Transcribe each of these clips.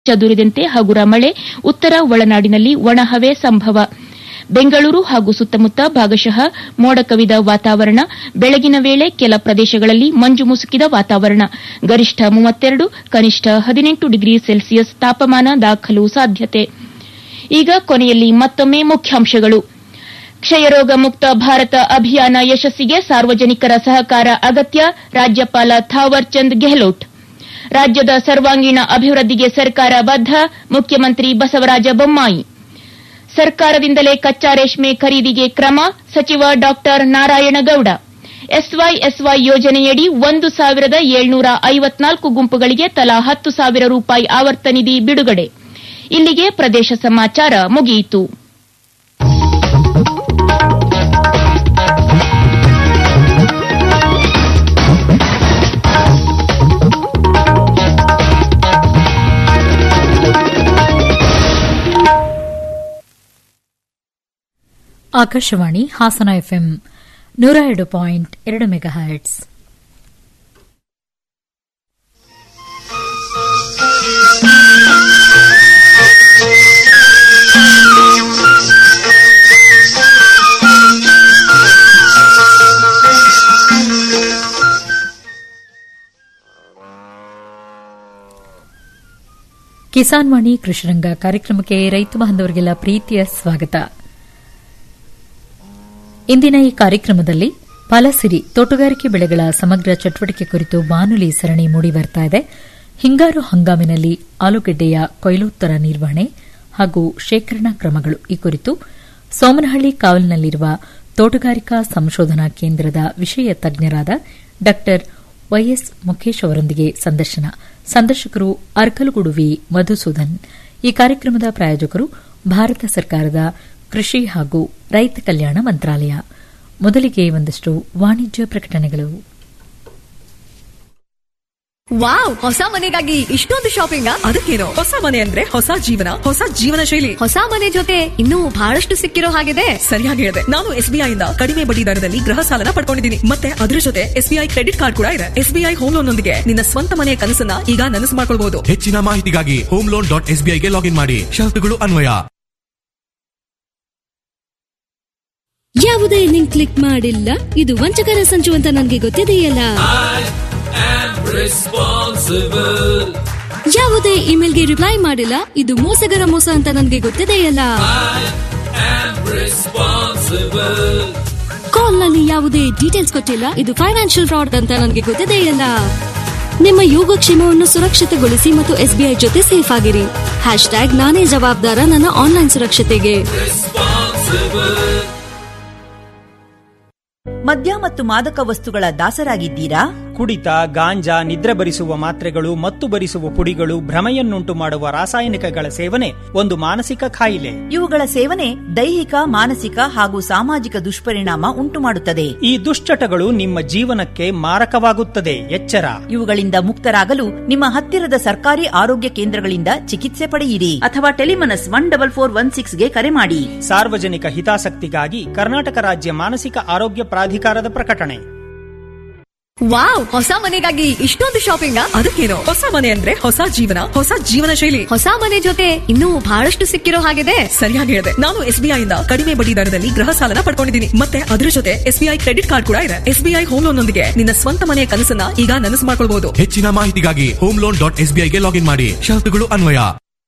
ಚದುರಿದಂತೆ ಹಗುರ ಮಳೆ ಉತ್ತರ ಒಳನಾಡಿನಲ್ಲಿ ಒಣಹವೆ ಸಂಭವ ಬೆಂಗಳೂರು ಹಾಗೂ ಸುತ್ತಮುತ್ತ ಭಾಗಶಃ ಮೋಡ ಕವಿದ ವಾತಾವರಣ ಬೆಳಗಿನ ವೇಳೆ ಕೆಲ ಪ್ರದೇಶಗಳಲ್ಲಿ ಮಂಜು ಮುಸುಕಿದ ವಾತಾವರಣ ಗರಿಷ್ಠ ಮೂವತ್ತೆರಡು ಕನಿಷ್ಠ ಹದಿನೆಂಟು ಡಿಗ್ರಿ ಸೆಲ್ಸಿಯಸ್ ತಾಪಮಾನ ದಾಖಲು ಸಾಧ್ಯತೆ ಈಗ ಕೊನೆಯಲ್ಲಿ ಮತ್ತೊಮ್ಮೆ ಮುಖ್ಯಾಂಶಗಳು ಕ್ಷಯರೋಗ ಮುಕ್ತ ಭಾರತ ಅಭಿಯಾನ ಯಶಸ್ಸಿಗೆ ಸಾರ್ವಜನಿಕರ ಸಹಕಾರ ಅಗತ್ಯ ರಾಜ್ಯಪಾಲ ಥಾವರ್ ಚಂದ್ ಗೆಹ್ಲೋಟ್ ರಾಜ್ಯದ ಸರ್ವಾಂಗೀಣ ಅಭಿವೃದ್ಧಿಗೆ ಸರ್ಕಾರ ಬದ್ದ ಮುಖ್ಯಮಂತ್ರಿ ಬಸವರಾಜ ಬೊಮ್ಮಾಯಿ ಸರ್ಕಾರದಿಂದಲೇ ಕಚ್ಚಾ ರೇಷ್ಮೆ ಖರೀದಿಗೆ ಕ್ರಮ ಸಚಿವ ಡಾ ನಾರಾಯಣಗೌಡ ಎಸ್ವೈಎಸ್ವೈ ಯೋಜನೆಯಡಿ ಒಂದು ಸಾವಿರದ ಏಳ್ನೂರ ಐವತ್ನಾಲ್ಕು ಗುಂಪುಗಳಿಗೆ ತಲಾ ಹತ್ತು ಸಾವಿರ ರೂಪಾಯಿ ಆವರ್ತ ನಿಧಿ ಬಿಡುಗಡೆ ಇಲ್ಲಿಗೆ ಪ್ರದೇಶ ಸಮಾಚಾರ ಮುಗಿಯಿತು ಆಕಾಶವಾಣಿ ಹಾಸನ ಎಫ್ಎಂ ನೂರ ಎರಡು ಪಾಯಿಂಟ್ ಎರಡು ಮೆಗಾ ಹರ್ಟ್ಸ್ ಕಿಸಾನ್ ವಾಣಿ ಕೃಷಿರಂಗ ಕಾರ್ಯಕ್ರಮಕ್ಕೆ ರೈತ ಬಾಂಧವರಿಗೆಲ್ಲ ಪ್ರೀತಿಯ ಸ್ವಾಗತ ಇಂದಿನ ಈ ಕಾರ್ಯಕ್ರಮದಲ್ಲಿ ಫಲಸಿರಿ ತೋಟಗಾರಿಕೆ ಬೆಳೆಗಳ ಸಮಗ್ರ ಚಟುವಟಿಕೆ ಕುರಿತು ಬಾನುಲಿ ಸರಣಿ ಮೂಡಿಬರ್ತಾ ಇದೆ ಹಿಂಗಾರು ಹಂಗಾಮಿನಲ್ಲಿ ಆಲೂಗೆಡ್ಡೆಯ ಕೊಯ್ಲೋತ್ತರ ನಿರ್ವಹಣೆ ಹಾಗೂ ಶೇಖರಣಾ ಕ್ರಮಗಳು ಈ ಕುರಿತು ಸೋಮನಹಳ್ಳಿ ಕಾವಲಿನಲ್ಲಿರುವ ತೋಟಗಾರಿಕಾ ಸಂಶೋಧನಾ ಕೇಂದ್ರದ ವಿಷಯ ತಜ್ಞರಾದ ಡಾ ವೈಎಸ್ ಮುಖೇಶ್ ಅವರೊಂದಿಗೆ ಸಂದರ್ಶನ ಸಂದರ್ಶಕರು ಅರ್ಕಲಗೂಡು ವಿ ಮಧುಸೂದನ್ ಈ ಕಾರ್ಯಕ್ರಮದ ಪ್ರಾಯೋಜಕರು ಭಾರತ ಸರ್ಕಾರದ ಕೃಷಿ ಹಾಗೂ ರೈತ ಕಲ್ಯಾಣ ಮಂತ್ರಾಲಯ ಮೊದಲಿಗೆ ಒಂದಷ್ಟು ವಾಣಿಜ್ಯ ಪ್ರಕಟಣೆಗಳು ವಾವ್ ಹೊಸ ಮನೆಗಾಗಿ ಇಷ್ಟೊಂದು ಶಾಪಿಂಗ್ ಅದಕ್ಕೇನು ಹೊಸ ಮನೆ ಅಂದ್ರೆ ಹೊಸ ಜೀವನ ಹೊಸ ಜೀವನ ಶೈಲಿ ಹೊಸ ಮನೆ ಜೊತೆ ಇನ್ನೂ ಬಹಳಷ್ಟು ಸಿಕ್ಕಿರೋ ಹಾಗಿದೆ ಸರಿಯಾಗಿ ಹೇಳಿದೆ ನಾನು ಎಸ್ಬಿಐ ಇಂದ ಕಡಿಮೆ ಬಡ್ಡಿ ದರದಲ್ಲಿ ಗೃಹ ಸಾಲನ ಪಡ್ಕೊಂಡಿದ್ದೀನಿ ಮತ್ತೆ ಅದರ ಜೊತೆ ಎಸ್ಬಿಐ ಕ್ರೆಡಿಟ್ ಕಾರ್ಡ್ ಕೂಡ ಇದೆ ಎಸ್ಬಿಐ ಹೋಮ್ ಲೋನ್ ನೊಂದಿಗೆ ನಿನ್ನ ಸ್ವಂತ ಮನೆಯ ಕನಸನ್ನ ಈಗ ನನಸು ಮಾಡ್ಕೊಳ್ಬಹುದು ಹೆಚ್ಚಿನ ಮಾಹಿತಿಗಾಗಿ ಹೋಮ್ ಲೋನ್ ಡಾಟ್ ಎಸ್ಬಿಐಗೆ ಲಾಗಿನ್ ಮಾಡಿ ಷರತ್ತುಗಳು ಅನ್ವಯ ಯಾವುದೇ ಲಿಂಕ್ ಕ್ಲಿಕ್ ಮಾಡಿಲ್ಲ ಇದು ವಂಚಕರ ಸಂಚು ಅಂತ ನನಗೆ ಗೊತ್ತಿದೆಯಲ್ಲ ಯಾವುದೇ ಇಮೇಲ್ಗೆ ರಿಪ್ಲೈ ಮಾಡಿಲ್ಲ ಇದು ಮೋಸಗರ ಮೋಸ ಅಂತ ನನಗೆ ಗೊತ್ತಿದೆಯಲ್ಲ ಕಾಲ್ ನಲ್ಲಿ ಯಾವುದೇ ಡೀಟೇಲ್ಸ್ ಕೊಟ್ಟಿಲ್ಲ ಇದು ಫೈನಾನ್ಷಿಯಲ್ ಫ್ರಾಡ್ ಅಂತ ನನಗೆ ಗೊತ್ತಿದೆಯಲ್ಲ ನಿಮ್ಮ ಯೋಗಕ್ಷೇಮವನ್ನು ಸುರಕ್ಷಿತಗೊಳಿಸಿ ಮತ್ತು ಎಸ್ಬಿಐ ಜೊತೆ ಸೇಫ್ ಆಗಿರಿ ಹ್ಯಾಶ್ ಟ್ಯಾಗ್ ನಾನೇ ಜವಾಬ್ದಾರ ನನ್ನ ಆನ್ಲೈನ್ ಸುರಕ್ಷತೆಗೆ ಮದ್ಯ ಮತ್ತು ಮಾದಕ ವಸ್ತುಗಳ ದಾಸರಾಗಿದ್ದೀರಾ ಕುಡಿತ ಗಾಂಜಾ ನಿದ್ರೆ ಬರಿಸುವ ಮಾತ್ರೆಗಳು ಮತ್ತು ಬರಿಸುವ ಪುಡಿಗಳು ಭ್ರಮೆಯನ್ನುಂಟು ಮಾಡುವ ರಾಸಾಯನಿಕಗಳ ಸೇವನೆ ಒಂದು ಮಾನಸಿಕ ಕಾಯಿಲೆ ಇವುಗಳ ಸೇವನೆ ದೈಹಿಕ ಮಾನಸಿಕ ಹಾಗೂ ಸಾಮಾಜಿಕ ದುಷ್ಪರಿಣಾಮ ಉಂಟುಮಾಡುತ್ತದೆ ಈ ದುಶ್ಚಟಗಳು ನಿಮ್ಮ ಜೀವನಕ್ಕೆ ಮಾರಕವಾಗುತ್ತದೆ ಎಚ್ಚರ ಇವುಗಳಿಂದ ಮುಕ್ತರಾಗಲು ನಿಮ್ಮ ಹತ್ತಿರದ ಸರ್ಕಾರಿ ಆರೋಗ್ಯ ಕೇಂದ್ರಗಳಿಂದ ಚಿಕಿತ್ಸೆ ಪಡೆಯಿರಿ ಅಥವಾ Tele Manas one double four one ಸಿಕ್ಸ್ಗೆ ಕರೆ ಮಾಡಿ ಸಾರ್ವಜನಿಕ ಹಿತಾಸಕ್ತಿಗಾಗಿ ಕರ್ನಾಟಕ ರಾಜ್ಯ ಮಾನಸಿಕ ಆರೋಗ್ಯ ಪ್ರಾಧಿಕಾರದ ಪ್ರಕಟಣೆ ವಾವ್ ಹೊಸ ಮನೆಗಾಗಿ ಇಷ್ಟೊಂದು ಶಾಪಿಂಗ್ ಅದಕ್ಕೇನು ಹೊಸ ಮನೆ ಅಂದ್ರೆ ಹೊಸ ಜೀವನ ಹೊಸ ಜೀವನ ಶೈಲಿ ಹೊಸ ಮನೆ ಜೊತೆ ಇನ್ನೂ ಬಹಳಷ್ಟು ಸಿಕ್ಕಿರೋ ಹಾಗಿದೆ ಸರಿಯಾಗಿ ಹೇಳಿದೆ ನಾನು ಎಸ್ಬಿಐ ಇಂದ ಕಡಿಮೆ ಬಡ್ಡಿ ದರದಲ್ಲಿ ಗೃಹ ಸಾಲನ ಪಡ್ಕೊಂಡಿದ್ದೀನಿ ಮತ್ತೆ ಅದರ ಜೊತೆ ಎಸ್ಬಿಐ ಕ್ರೆಡಿಟ್ ಕಾರ್ಡ್ ಕೂಡ ಇದೆ ಎಸ್ಬಿಐ ಹೋಮ್ ಲೋನ್ ನೊಂದಿಗೆ ನಿನ್ನ ಸ್ವಂತ ಮನೆಯ ಕನಸನ್ನ ಈಗ ನನಸು ಮಾಡ್ಕೊಳ್ಬಹುದು ಹೆಚ್ಚಿನ ಮಾಹಿತಿಗಾಗಿ ಹೋಮ್ ಲೋನ್ ಡಾಟ್ ಎಸ್ಬಿಐಗೆ ಲಾಗಿನ್ ಮಾಡಿ ಷರತ್ತುಗಳು ಅನ್ವಯ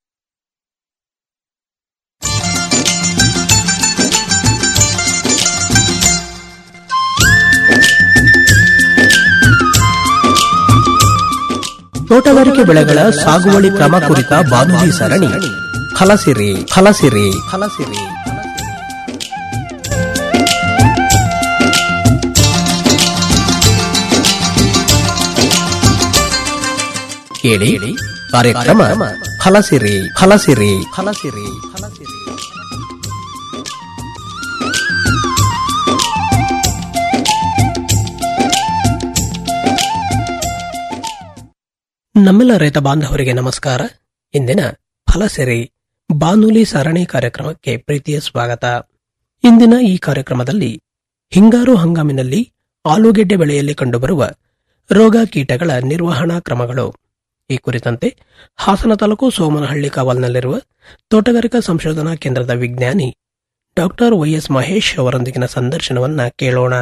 ತೋಟಗಾರಿಕೆ ಬೆಳೆಗಳ ಸಾಗುವಳಿ ಕ್ರಮ ಕುರಿತ ಬಾನುಲಿ ಸರಣಿ ಫಲಸಿರಿ ಫಲಸಿರಿ ಫಲಸಿರಿ ಕೇಳಿ ಕಾರ್ಯಕ್ರಮ ಫಲಸಿರಿ ಫಲಸಿರಿ ಫಲಸಿರಿ ಫಲಸಿರಿ ನಮ್ಮೆಲ್ಲ ರೈತ ಬಾಂಧವರಿಗೆ ನಮಸ್ಕಾರ ಇಂದಿನ ಫಲಸೆರೆ ಬಾನುಲಿ ಸರಣಿ ಕಾರ್ಯಕ್ರಮಕ್ಕೆ ಪ್ರೀತಿಯ ಸ್ವಾಗತ ಇಂದಿನ ಈ ಕಾರ್ಯಕ್ರಮದಲ್ಲಿ ಹಿಂಗಾರು ಹಂಗಾಮಿನಲ್ಲಿ ಆಲೂಗೆಡ್ಡೆ ಬೆಳೆಯಲ್ಲಿ ಕಂಡುಬರುವ ರೋಗ ಕೀಟಗಳ ನಿರ್ವಹಣಾ ಕ್ರಮಗಳು ಈ ಕುರಿತಂತೆ ಹಾಸನ ತಾಲೂಕು ಸೋಮನಹಳ್ಳಿ ಕಾವಲ್ನಲ್ಲಿರುವ ತೋಟಗಾರಿಕಾ ಸಂಶೋಧನಾ ಕೇಂದ್ರದ ವಿಜ್ಞಾನಿ ಡಾಕ್ಟರ್ ವೈಎಸ್ ಮಹೇಶ್ ಅವರೊಂದಿಗಿನ ಸಂದರ್ಶನವನ್ನ ಕೇಳೋಣ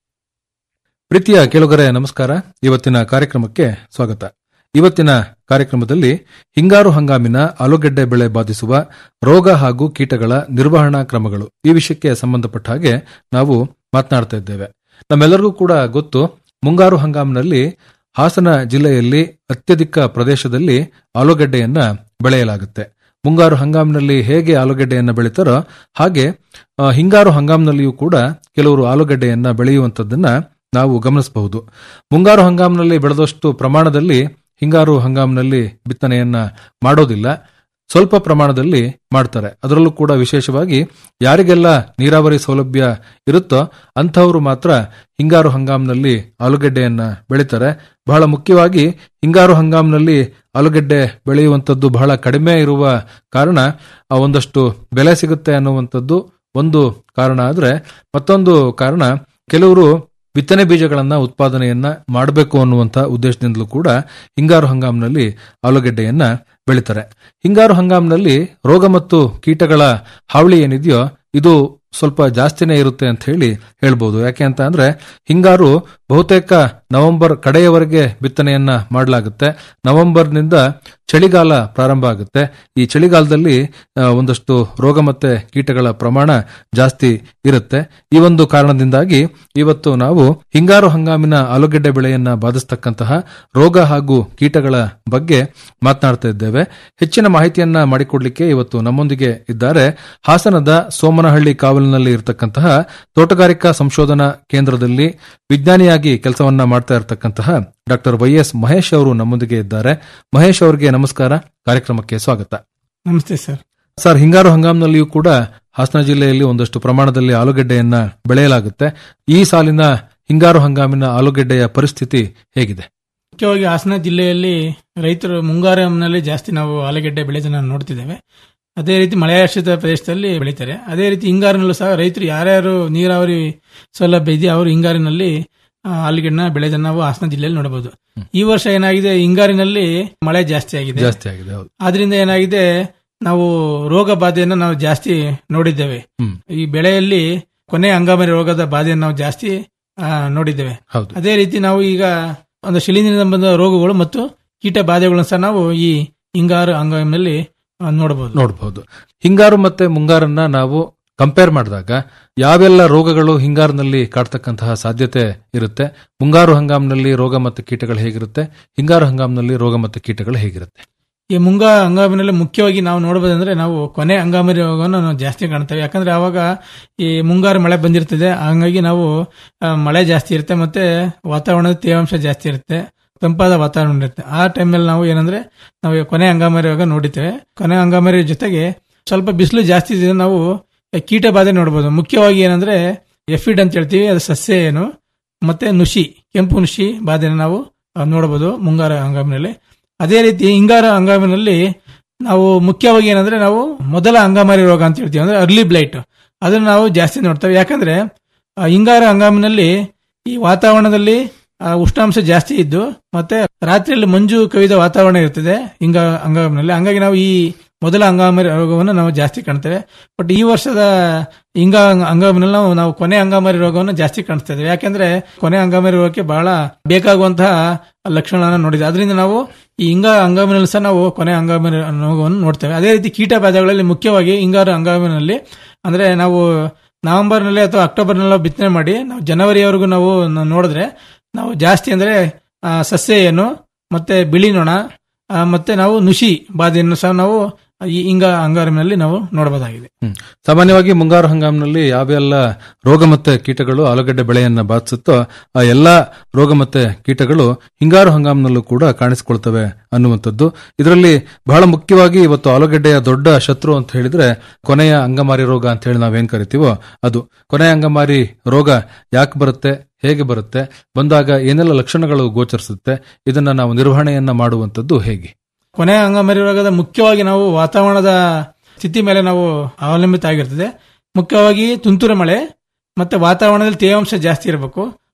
ಪ್ರೀತಿಯ ಕೇಳುಗರೆ ನಮಸ್ಕಾರ ಇವತ್ತಿನ ಕಾರ್ಯಕ್ರಮಕ್ಕೆ ಸ್ವಾಗತ ಇವತ್ತಿನ ಕಾರ್ಯಕ್ರಮದಲ್ಲಿ ಹಿಂಗಾರು ಹಂಗಾಮಿನ ಆಲೂಗೆಡ್ಡೆ ಬೆಳೆ ಬಾಧಿಸುವ ರೋಗ ಹಾಗೂ ಕೀಟಗಳ ನಿರ್ವಹಣಾ ಕ್ರಮಗಳು ಈ ವಿಷಯಕ್ಕೆ ಸಂಬಂಧಪಟ್ಟ ಹಾಗೆ ನಾವು ಮಾತನಾಡ್ತಾ ಇದ್ದೇವೆ ನಮ್ಮೆಲ್ಲರಿಗೂ ಕೂಡ ಗೊತ್ತು ಮುಂಗಾರು ಹಂಗಾಮಿನಲ್ಲಿ ಹಾಸನ ಜಿಲ್ಲೆಯಲ್ಲಿ ಅತ್ಯಧಿಕ ಪ್ರದೇಶದಲ್ಲಿ ಆಲೂಗೆಡ್ಡೆಯನ್ನ ಬೆಳೆಯಲಾಗುತ್ತೆ ಮುಂಗಾರು ಹಂಗಾಮಿನಲ್ಲಿ ಹೇಗೆ ಆಲೂಗೆಡ್ಡೆಯನ್ನ ಬೆಳೀತಾರೋ ಹಾಗೆ ಆ, ಹಿಂಗಾರು ಹಂಗಾಮಿನಲ್ಲಿಯೂ ಕೂಡ ಕೆಲವರು ಆಲೂಗೆಡ್ಡೆಯನ್ನ ಬೆಳೆಯುವಂತದ್ದನ್ನ ನಾವು ಗಮನಿಸಬಹುದು ಮುಂಗಾರು ಹಂಗಾಮಿನಲ್ಲಿ ಬೆಳೆದಷ್ಟು ಪ್ರಮಾಣದಲ್ಲಿ ಹಿಂಗಾರು ಹಂಗಾಮಿನಲ್ಲಿ ಬಿತ್ತನೆಯನ್ನ ಮಾಡೋದಿಲ್ಲ ಸ್ವಲ್ಪ ಪ್ರಮಾಣದಲ್ಲಿ ಮಾಡ್ತಾರೆ ಅದರಲ್ಲೂ ಕೂಡ ವಿಶೇಷವಾಗಿ ಯಾರಿಗೆಲ್ಲ ನೀರಾವರಿ ಸೌಲಭ್ಯ ಇರುತ್ತೋ ಅಂಥವರು ಮಾತ್ರ ಹಿಂಗಾರು ಹಂಗಾಮಿನಲ್ಲಿ ಆಲೂಗೆಡ್ಡೆಯನ್ನ ಬೆಳೀತಾರೆ ಬಹಳ ಮುಖ್ಯವಾಗಿ ಹಿಂಗಾರು ಹಂಗಾಮಿನಲ್ಲಿ ಆಲೂಗೆಡ್ಡೆ ಬೆಳೆಯುವಂಥದ್ದು ಬಹಳ ಕಡಿಮೆ ಇರುವ ಕಾರಣ ಆ ಒಂದಷ್ಟು ಬೆಲೆ ಸಿಗುತ್ತೆ ಅನ್ನುವಂಥದ್ದು ಒಂದು ಕಾರಣ ಆದ್ರೆ ಮತ್ತೊಂದು ಕಾರಣ ಕೆಲವರು ಬಿತ್ತನೆ ಬೀಜಗಳನ್ನ ಉತ್ಪಾದನೆಯನ್ನ ಮಾಡಬೇಕು ಅನ್ನುವಂಥ ಉದ್ದೇಶದಿಂದಲೂ ಕೂಡ ಹಿಂಗಾರು ಹಂಗಾಮಿನಲ್ಲಿ ಆಲೂಗೆಡ್ಡೆಯನ್ನ ಬೆಳೀತಾರೆ ಹಿಂಗಾರು ಹಂಗಾಮಿನಲ್ಲಿ ರೋಗ ಮತ್ತು ಕೀಟಗಳ ಹಾವಳಿ ಏನಿದೆಯೋ ಇದು ಸ್ವಲ್ಪ ಜಾಸ್ತಿನೇ ಇರುತ್ತೆ ಅಂತ ಹೇಳಿ ಹೇಳ್ಬೋದು ಯಾಕೆ ಅಂತ ಅಂದ್ರೆ ಹಿಂಗಾರು ಬಹುತೇಕ ನವೆಂಬರ್ ಕಡೆಯವರೆಗೆ ಬಿತ್ತನೆಯನ್ನ ಮಾಡಲಾಗುತ್ತೆ ನವೆಂಬರ್ನಿಂದ ಚಳಿಗಾಲ ಪ್ರಾರಂಭ ಆಗುತ್ತೆ ಈ ಚಳಿಗಾಲದಲ್ಲಿ ಆ, ಒಂದಷ್ಟು ರೋಗ ಮತ್ತೆ ಕೀಟಗಳ ಪ್ರಮಾಣ ಜಾಸ್ತಿ ಇರುತ್ತೆ ಈ ಒಂದು ಕಾರಣದಿಂದಾಗಿ ಇವತ್ತು ನಾವು ಹಿಂಗಾರು ಹಂಗಾಮಿನ ಆಲೂಗೆಡ್ಡೆ ಬೆಳೆಯನ್ನ ಬಾಧಿಸ್ತಕ್ಕಂತಹ ರೋಗ ಹಾಗೂ ಕೀಟಗಳ ಬಗ್ಗೆ ಮಾತನಾಡ್ತಾ ಇದ್ದೇವೆ ಹೆಚ್ಚಿನ ಮಾಹಿತಿಯನ್ನ ಮಾಡಿಕೊಡ್ಲಿಕ್ಕೆ ಇವತ್ತು ನಮ್ಮೊಂದಿಗೆ ಇದ್ದಾರೆ ಹಾಸನದ ಸೋಮನಹಳ್ಳಿ ಕಾವಲಿನಲ್ಲಿ ಇರತಕ್ಕಂತಹ ತೋಟಗಾರಿಕಾ ಸಂಶೋಧನಾ ಕೇಂದ್ರದಲ್ಲಿ ವಿಜ್ಞಾನಿಯಾಗಿ ಕೆಲಸವನ್ನ ಮಾಡ್ತಾ ಇರತಕ್ಕಂತಹ ಡಾಕ್ಟರ್ ವೈ ಎಸ್ ಮಹೇಶ್ ಅವರು ನಮ್ಮೊಂದಿಗೆ ಇದ್ದಾರೆ ಮಹೇಶ್ ಅವರಿಗೆ ನಮಸ್ಕಾರ ಕಾರ್ಯಕ್ರಮಕ್ಕೆ ಸ್ವಾಗತ ನಮಸ್ತೆ ಸರ್ ಸರ್ ಹಿಂಗಾರು ಹಂಗಾಮಿನಲ್ಲಿಯೂ ಕೂಡ ಹಾಸನ ಜಿಲ್ಲೆಯಲ್ಲಿ ಒಂದಷ್ಟು ಪ್ರಮಾಣದಲ್ಲಿ ಆಲೂಗೆಡ್ಡೆಯನ್ನ ಬೆಳೆಯಲಾಗುತ್ತೆ ಈ ಸಾಲಿನ ಹಿಂಗಾರು ಹಂಗಾಮಿನ ಆಲೂಗೆಡ್ಡೆಯ ಪರಿಸ್ಥಿತಿ ಹೇಗಿದೆ ಮುಖ್ಯವಾಗಿ ಹಾಸನ ಜಿಲ್ಲೆಯಲ್ಲಿ ರೈತರು ಮುಂಗಾರಿನಲ್ಲಿ ಜಾಸ್ತಿ ನಾವು ಆಲೂಗೆಡ್ಡೆ ಬೆಳೆದನ್ನ ನೋಡ್ತಿದ್ದೇವೆ ಅದೇ ರೀತಿ ಮಳೆಯಾಶ್ರಿತ ಪ್ರದೇಶದಲ್ಲಿ ಬೆಳೀತಾರೆ ಅದೇ ರೀತಿ ಹಿಂಗಾರಿನಲ್ಲೂ ಸಹ ರೈತರು ಯಾರ್ಯಾರು ನೀರಾವರಿ ಸೌಲಭ್ಯ ಇದೆಯೋ ಅವರು ಹಿಂಗಾರಿನಲ್ಲಿ ಆ, ಆಲೂಗೆಡ್ಡೆನ ಬೆಳೆದನ್ನ ನಾವು ಹಾಸನ ಜಿಲ್ಲೆಯಲ್ಲಿ ನೋಡಬಹುದು ಈ ವರ್ಷ ಏನಾಗಿದೆ ಹಿಂಗಾರಿನಲ್ಲಿ ಮಳೆ ಜಾಸ್ತಿ ಆಗಿದೆ ಜಾಸ್ತಿ ಆಗಿದೆ ಹೌದು ಆದ್ರಿಂದ ಏನಾಗಿದೆ ನಾವು ರೋಗ ಬಾಧೆಯನ್ನು ನಾವು ಜಾಸ್ತಿ ನೋಡಿದ್ದೇವೆ ಹ್ಮ್. ಈ ಬೆಳೆಯಲ್ಲಿ ಕೊನೆ ಹಂಗಾಮಿ ರೋಗದ ಬಾಧೆಯನ್ನು ನಾವು ಜಾಸ್ತಿ ಆ, ನೋಡಿದ್ದೇವೆ ಹೌದು ಅದೇ ರೀತಿ ನಾವು ಈಗ ಒಂದು ಶಿಲೀಂಧ್ರದಿಂದ ಬಂದ ರೋಗಗಳು ಮತ್ತು ಕೀಟ ಬಾಧೆಗಳನ್ನು ಸಹ ನಾವು ಈ ಹಿಂಗಾರು ಹಂಗಾಮಿನಲ್ಲಿ ಆ, ನೋಡಬಹುದು ನೋಡಬಹುದು ಹಿಂಗಾರು ಮತ್ತೆ ಮುಂಗಾರನ್ನ ನಾವು ಕಂಪೇರ್ ಮಾಡಿದಾಗ ಯಾವೆಲ್ಲ ರೋಗಗಳು ಹಿಂಗಾರಿನಲ್ಲಿ ಕಾಡ್ತಕ್ಕಂತಹ ಸಾಧ್ಯತೆ ಇರುತ್ತೆ ಮುಂಗಾರು ಹಂಗಾಮಿನಲ್ಲಿ ರೋಗ ಮತ್ತು ಕೀಟಗಳು ಹೇಗಿರುತ್ತೆ ಹಿಂಗಾರು ಹಂಗಾಮಿನಲ್ಲಿ ರೋಗ ಮತ್ತು ಕೀಟಗಳು ಹೇಗಿರುತ್ತೆ ಈ ಮುಂಗಾ ಹಂಗಾಮಿನಲ್ಲಿ ಮುಖ್ಯವಾಗಿ ನಾವು ನೋಡಬಹುದಂದ್ರೆ ನಾವು ಕೊನೆ ಹಂಗಾಮಿ ರೋಗವನ್ನು ನಾವು ಜಾಸ್ತಿ ಕಾಣ್ತೇವೆ ಯಾಕಂದ್ರೆ ಆವಾಗ ಈ ಮುಂಗಾರು ಮಳೆ ಬಂದಿರ್ತದೆ ಹಂಗಾಗಿ ನಾವು ಆ, ಮಳೆ ಜಾಸ್ತಿ ಇರುತ್ತೆ ಮತ್ತೆ ವಾತಾವರಣದ ತೇವಾಂಶ ಜಾಸ್ತಿ ಇರುತ್ತೆ ತಂಪಾದ ವಾತಾವರಣ ಇರುತ್ತೆ ಆ ಟೈಮಲ್ಲಿ ನಾವು ಏನಂದ್ರೆ ನಾವು ಕೊನೆ ಹಂಗಾಮಿ ರೋಗ ನೋಡಿದ್ದೇವೆ ಕೊನೆ ಹಂಗಾಮಿ ಜೊತೆಗೆ ಸ್ವಲ್ಪ ಬಿಸಿಲು ಜಾಸ್ತಿ ಇದ್ರೆ ನಾವು ಕೀಟ ಬಾಧೆ ನೋಡಬಹುದು ಮುಖ್ಯವಾಗಿ ಏನಂದ್ರೆ ಎಫಿಡ್ ಅಂತ ಹೇಳ್ತೀವಿ ಅದು ಸಸ್ಯ ಏನು ಮತ್ತೆ ನುಷಿ ಕೆಂಪು ನುಷಿ ಬಾಧೆನ ನಾವು ಆ, ನೋಡಬಹುದು ಮುಂಗಾರ ಹಂಗಾಮಿನಲ್ಲಿ ಅದೇ ರೀತಿ ಹಿಂಗಾರ ಹಂಗಾಮಿನಲ್ಲಿ ನಾವು ಮುಖ್ಯವಾಗಿ ಏನಂದ್ರೆ ನಾವು ಮೊದಲ ಹಂಗಾಮಾರಿ ರೋಗ ಅಂತ ಹೇಳ್ತೀವಿ ಅಂದ್ರೆ ಅರ್ಲಿ ಬ್ಲೈಟ್ ಅದನ್ನ ನಾವು ಜಾಸ್ತಿ ನೋಡ್ತೇವೆ ಯಾಕಂದ್ರೆ ಆ, ಹಿಂಗಾರ ಹಂಗಾಮಿನಲ್ಲಿ ಈ ವಾತಾವರಣದಲ್ಲಿ ಆ, ಉಷ್ಣಾಂಶ ಜಾಸ್ತಿ ಇದ್ದು ಮತ್ತೆ ರಾತ್ರಿಯಲ್ಲಿ ಮಂಜು ಕವಿದ ವಾತಾವರಣ ಇರ್ತದೆ ಹಿಂಗ ಹಂಗಾಮಿನಲ್ಲಿ ಹಂಗಾಗಿ ನಾವು ಈ ಮೊದಲ ಹಂಗಾಮಾರಿ ರೋಗವನ್ನು ನಾವು ಜಾಸ್ತಿ ಕಾಣ್ತೇವೆ ಬಟ್ ಈ ವರ್ಷದ ಹಿಂಗ ಹಂಗಾಮಿನಲ್ಲಿ ನಾವು ನಾವು ಕೊನೆ ಹಂಗಾಮಾರಿ ರೋಗವನ್ನು ಜಾಸ್ತಿ ಕಾಣಿಸ್ತಾ ಇದ್ದೇವೆ ಯಾಕಂದ್ರೆ ಕೊನೆ ಹಂಗಾಮಾರಿ ರೋಗಕ್ಕೆ ಬಹಳ ಬೇಕಾಗುವಂತಹ ಲಕ್ಷಣಗಳನ್ನು ನೋಡಿದೆ ಅದರಿಂದ ನಾವು ಈ ಹಿಂಗ ಹಂಗಾಮಿನಲ್ಲಿ ಸಹ ನಾವು ಕೊನೆ ಹಂಗಾಮಿನ ರೋಗವನ್ನು ನೋಡ್ತೇವೆ ಅದೇ ರೀತಿ ಕೀಟ ಬಾಧೆಗಳಲ್ಲಿ ಮುಖ್ಯವಾಗಿ ಹಿಂಗಾರು ಹಂಗಾಮಿನಲ್ಲಿ ಅಂದ್ರೆ ನಾವು ನವೆಂಬರ್ನಲ್ಲಿ ಅಥವಾ ಅಕ್ಟೋಬರ್ನಲ್ಲಿ ಬಿತ್ತನೆ ಮಾಡಿ ನಾವು ಜನವರಿವರೆಗೂ ನಾವು ನ- ನೋಡಿದ್ರೆ ನಾವು ಜಾಸ್ತಿ ಅಂದ್ರೆ ಆ, ಸಸ್ಯ ಏನು ಮತ್ತೆ ಬಿಳಿ ನೊಣ ಆ, ಮತ್ತೆ ನಾವು ನುಷಿ ಬಾಧೆಯನ್ನು ಸಹ ನಾವು ಈ ಹಿಂಗ ಹಂಗಾಮಿನಲ್ಲಿ ನಾವು ನೋಡಬಹುದಾಗಿದೆ ಹ್ಮ್. ಸಾಮಾನ್ಯವಾಗಿ ಮುಂಗಾರು ಹಂಗಾಮಿನಲ್ಲಿ ಯಾವೆಲ್ಲ ರೋಗ ಮತ್ತೆ ಕೀಟಗಳು ಆಲೂಗಡ್ಡೆ ಬೆಳೆಯನ್ನ ಬಾಧಿಸುತ್ತೋ ಆ ಎಲ್ಲಾ ರೋಗ ಮತ್ತೆ ಕೀಟಗಳು ಹಿಂಗಾರು ಹಂಗಾಮಿನಲ್ಲೂ ಕೂಡ ಕಾಣಿಸಿಕೊಳ್ತವೆ ಅನ್ನುವಂಥದ್ದು ಇದರಲ್ಲಿ ಬಹಳ ಮುಖ್ಯವಾಗಿ ಇವತ್ತು ಆಲೂಗಡ್ಡೆಯ ದೊಡ್ಡ ಶತ್ರು ಅಂತ ಹೇಳಿದ್ರೆ ಕೊನೆಯ ಅಂಗಮಾರಿ ರೋಗ ಅಂತ ಹೇಳಿ ನಾವೇನ್ ಕರಿತೀವೋ ಅದು ಕೊನೆಯ ಅಂಗಮಾರಿ ರೋಗ ಯಾಕೆ ಬರುತ್ತೆ ಹೇಗೆ ಬರುತ್ತೆ ಬಂದಾಗ ಏನೆಲ್ಲ ಲಕ್ಷಣಗಳು ಗೋಚರಿಸುತ್ತೆ ಇದನ್ನ ನಾವು ನಿರ್ವಹಣೆಯನ್ನ ಮಾಡುವಂತದ್ದು ಹೇಗೆ ಕೊನೆ ಅಂಗಮಾರಿ ರೋಗದ ಮುಖ್ಯವಾಗಿ ನಾವು ವಾತಾವರಣದ ಸ್ಥಿತಿ ಮೇಲೆ ನಾವು ಅವಲಂಬಿತ ಆಗಿರ್ತದೆ ಮುಖ್ಯವಾಗಿ ತುಂತುರು ಮಳೆ ಮತ್ತೆ ವಾತಾವರಣದಲ್ಲಿ ತೇವಾಂಶ ಜಾಸ್ತಿ ಇರಬೇಕು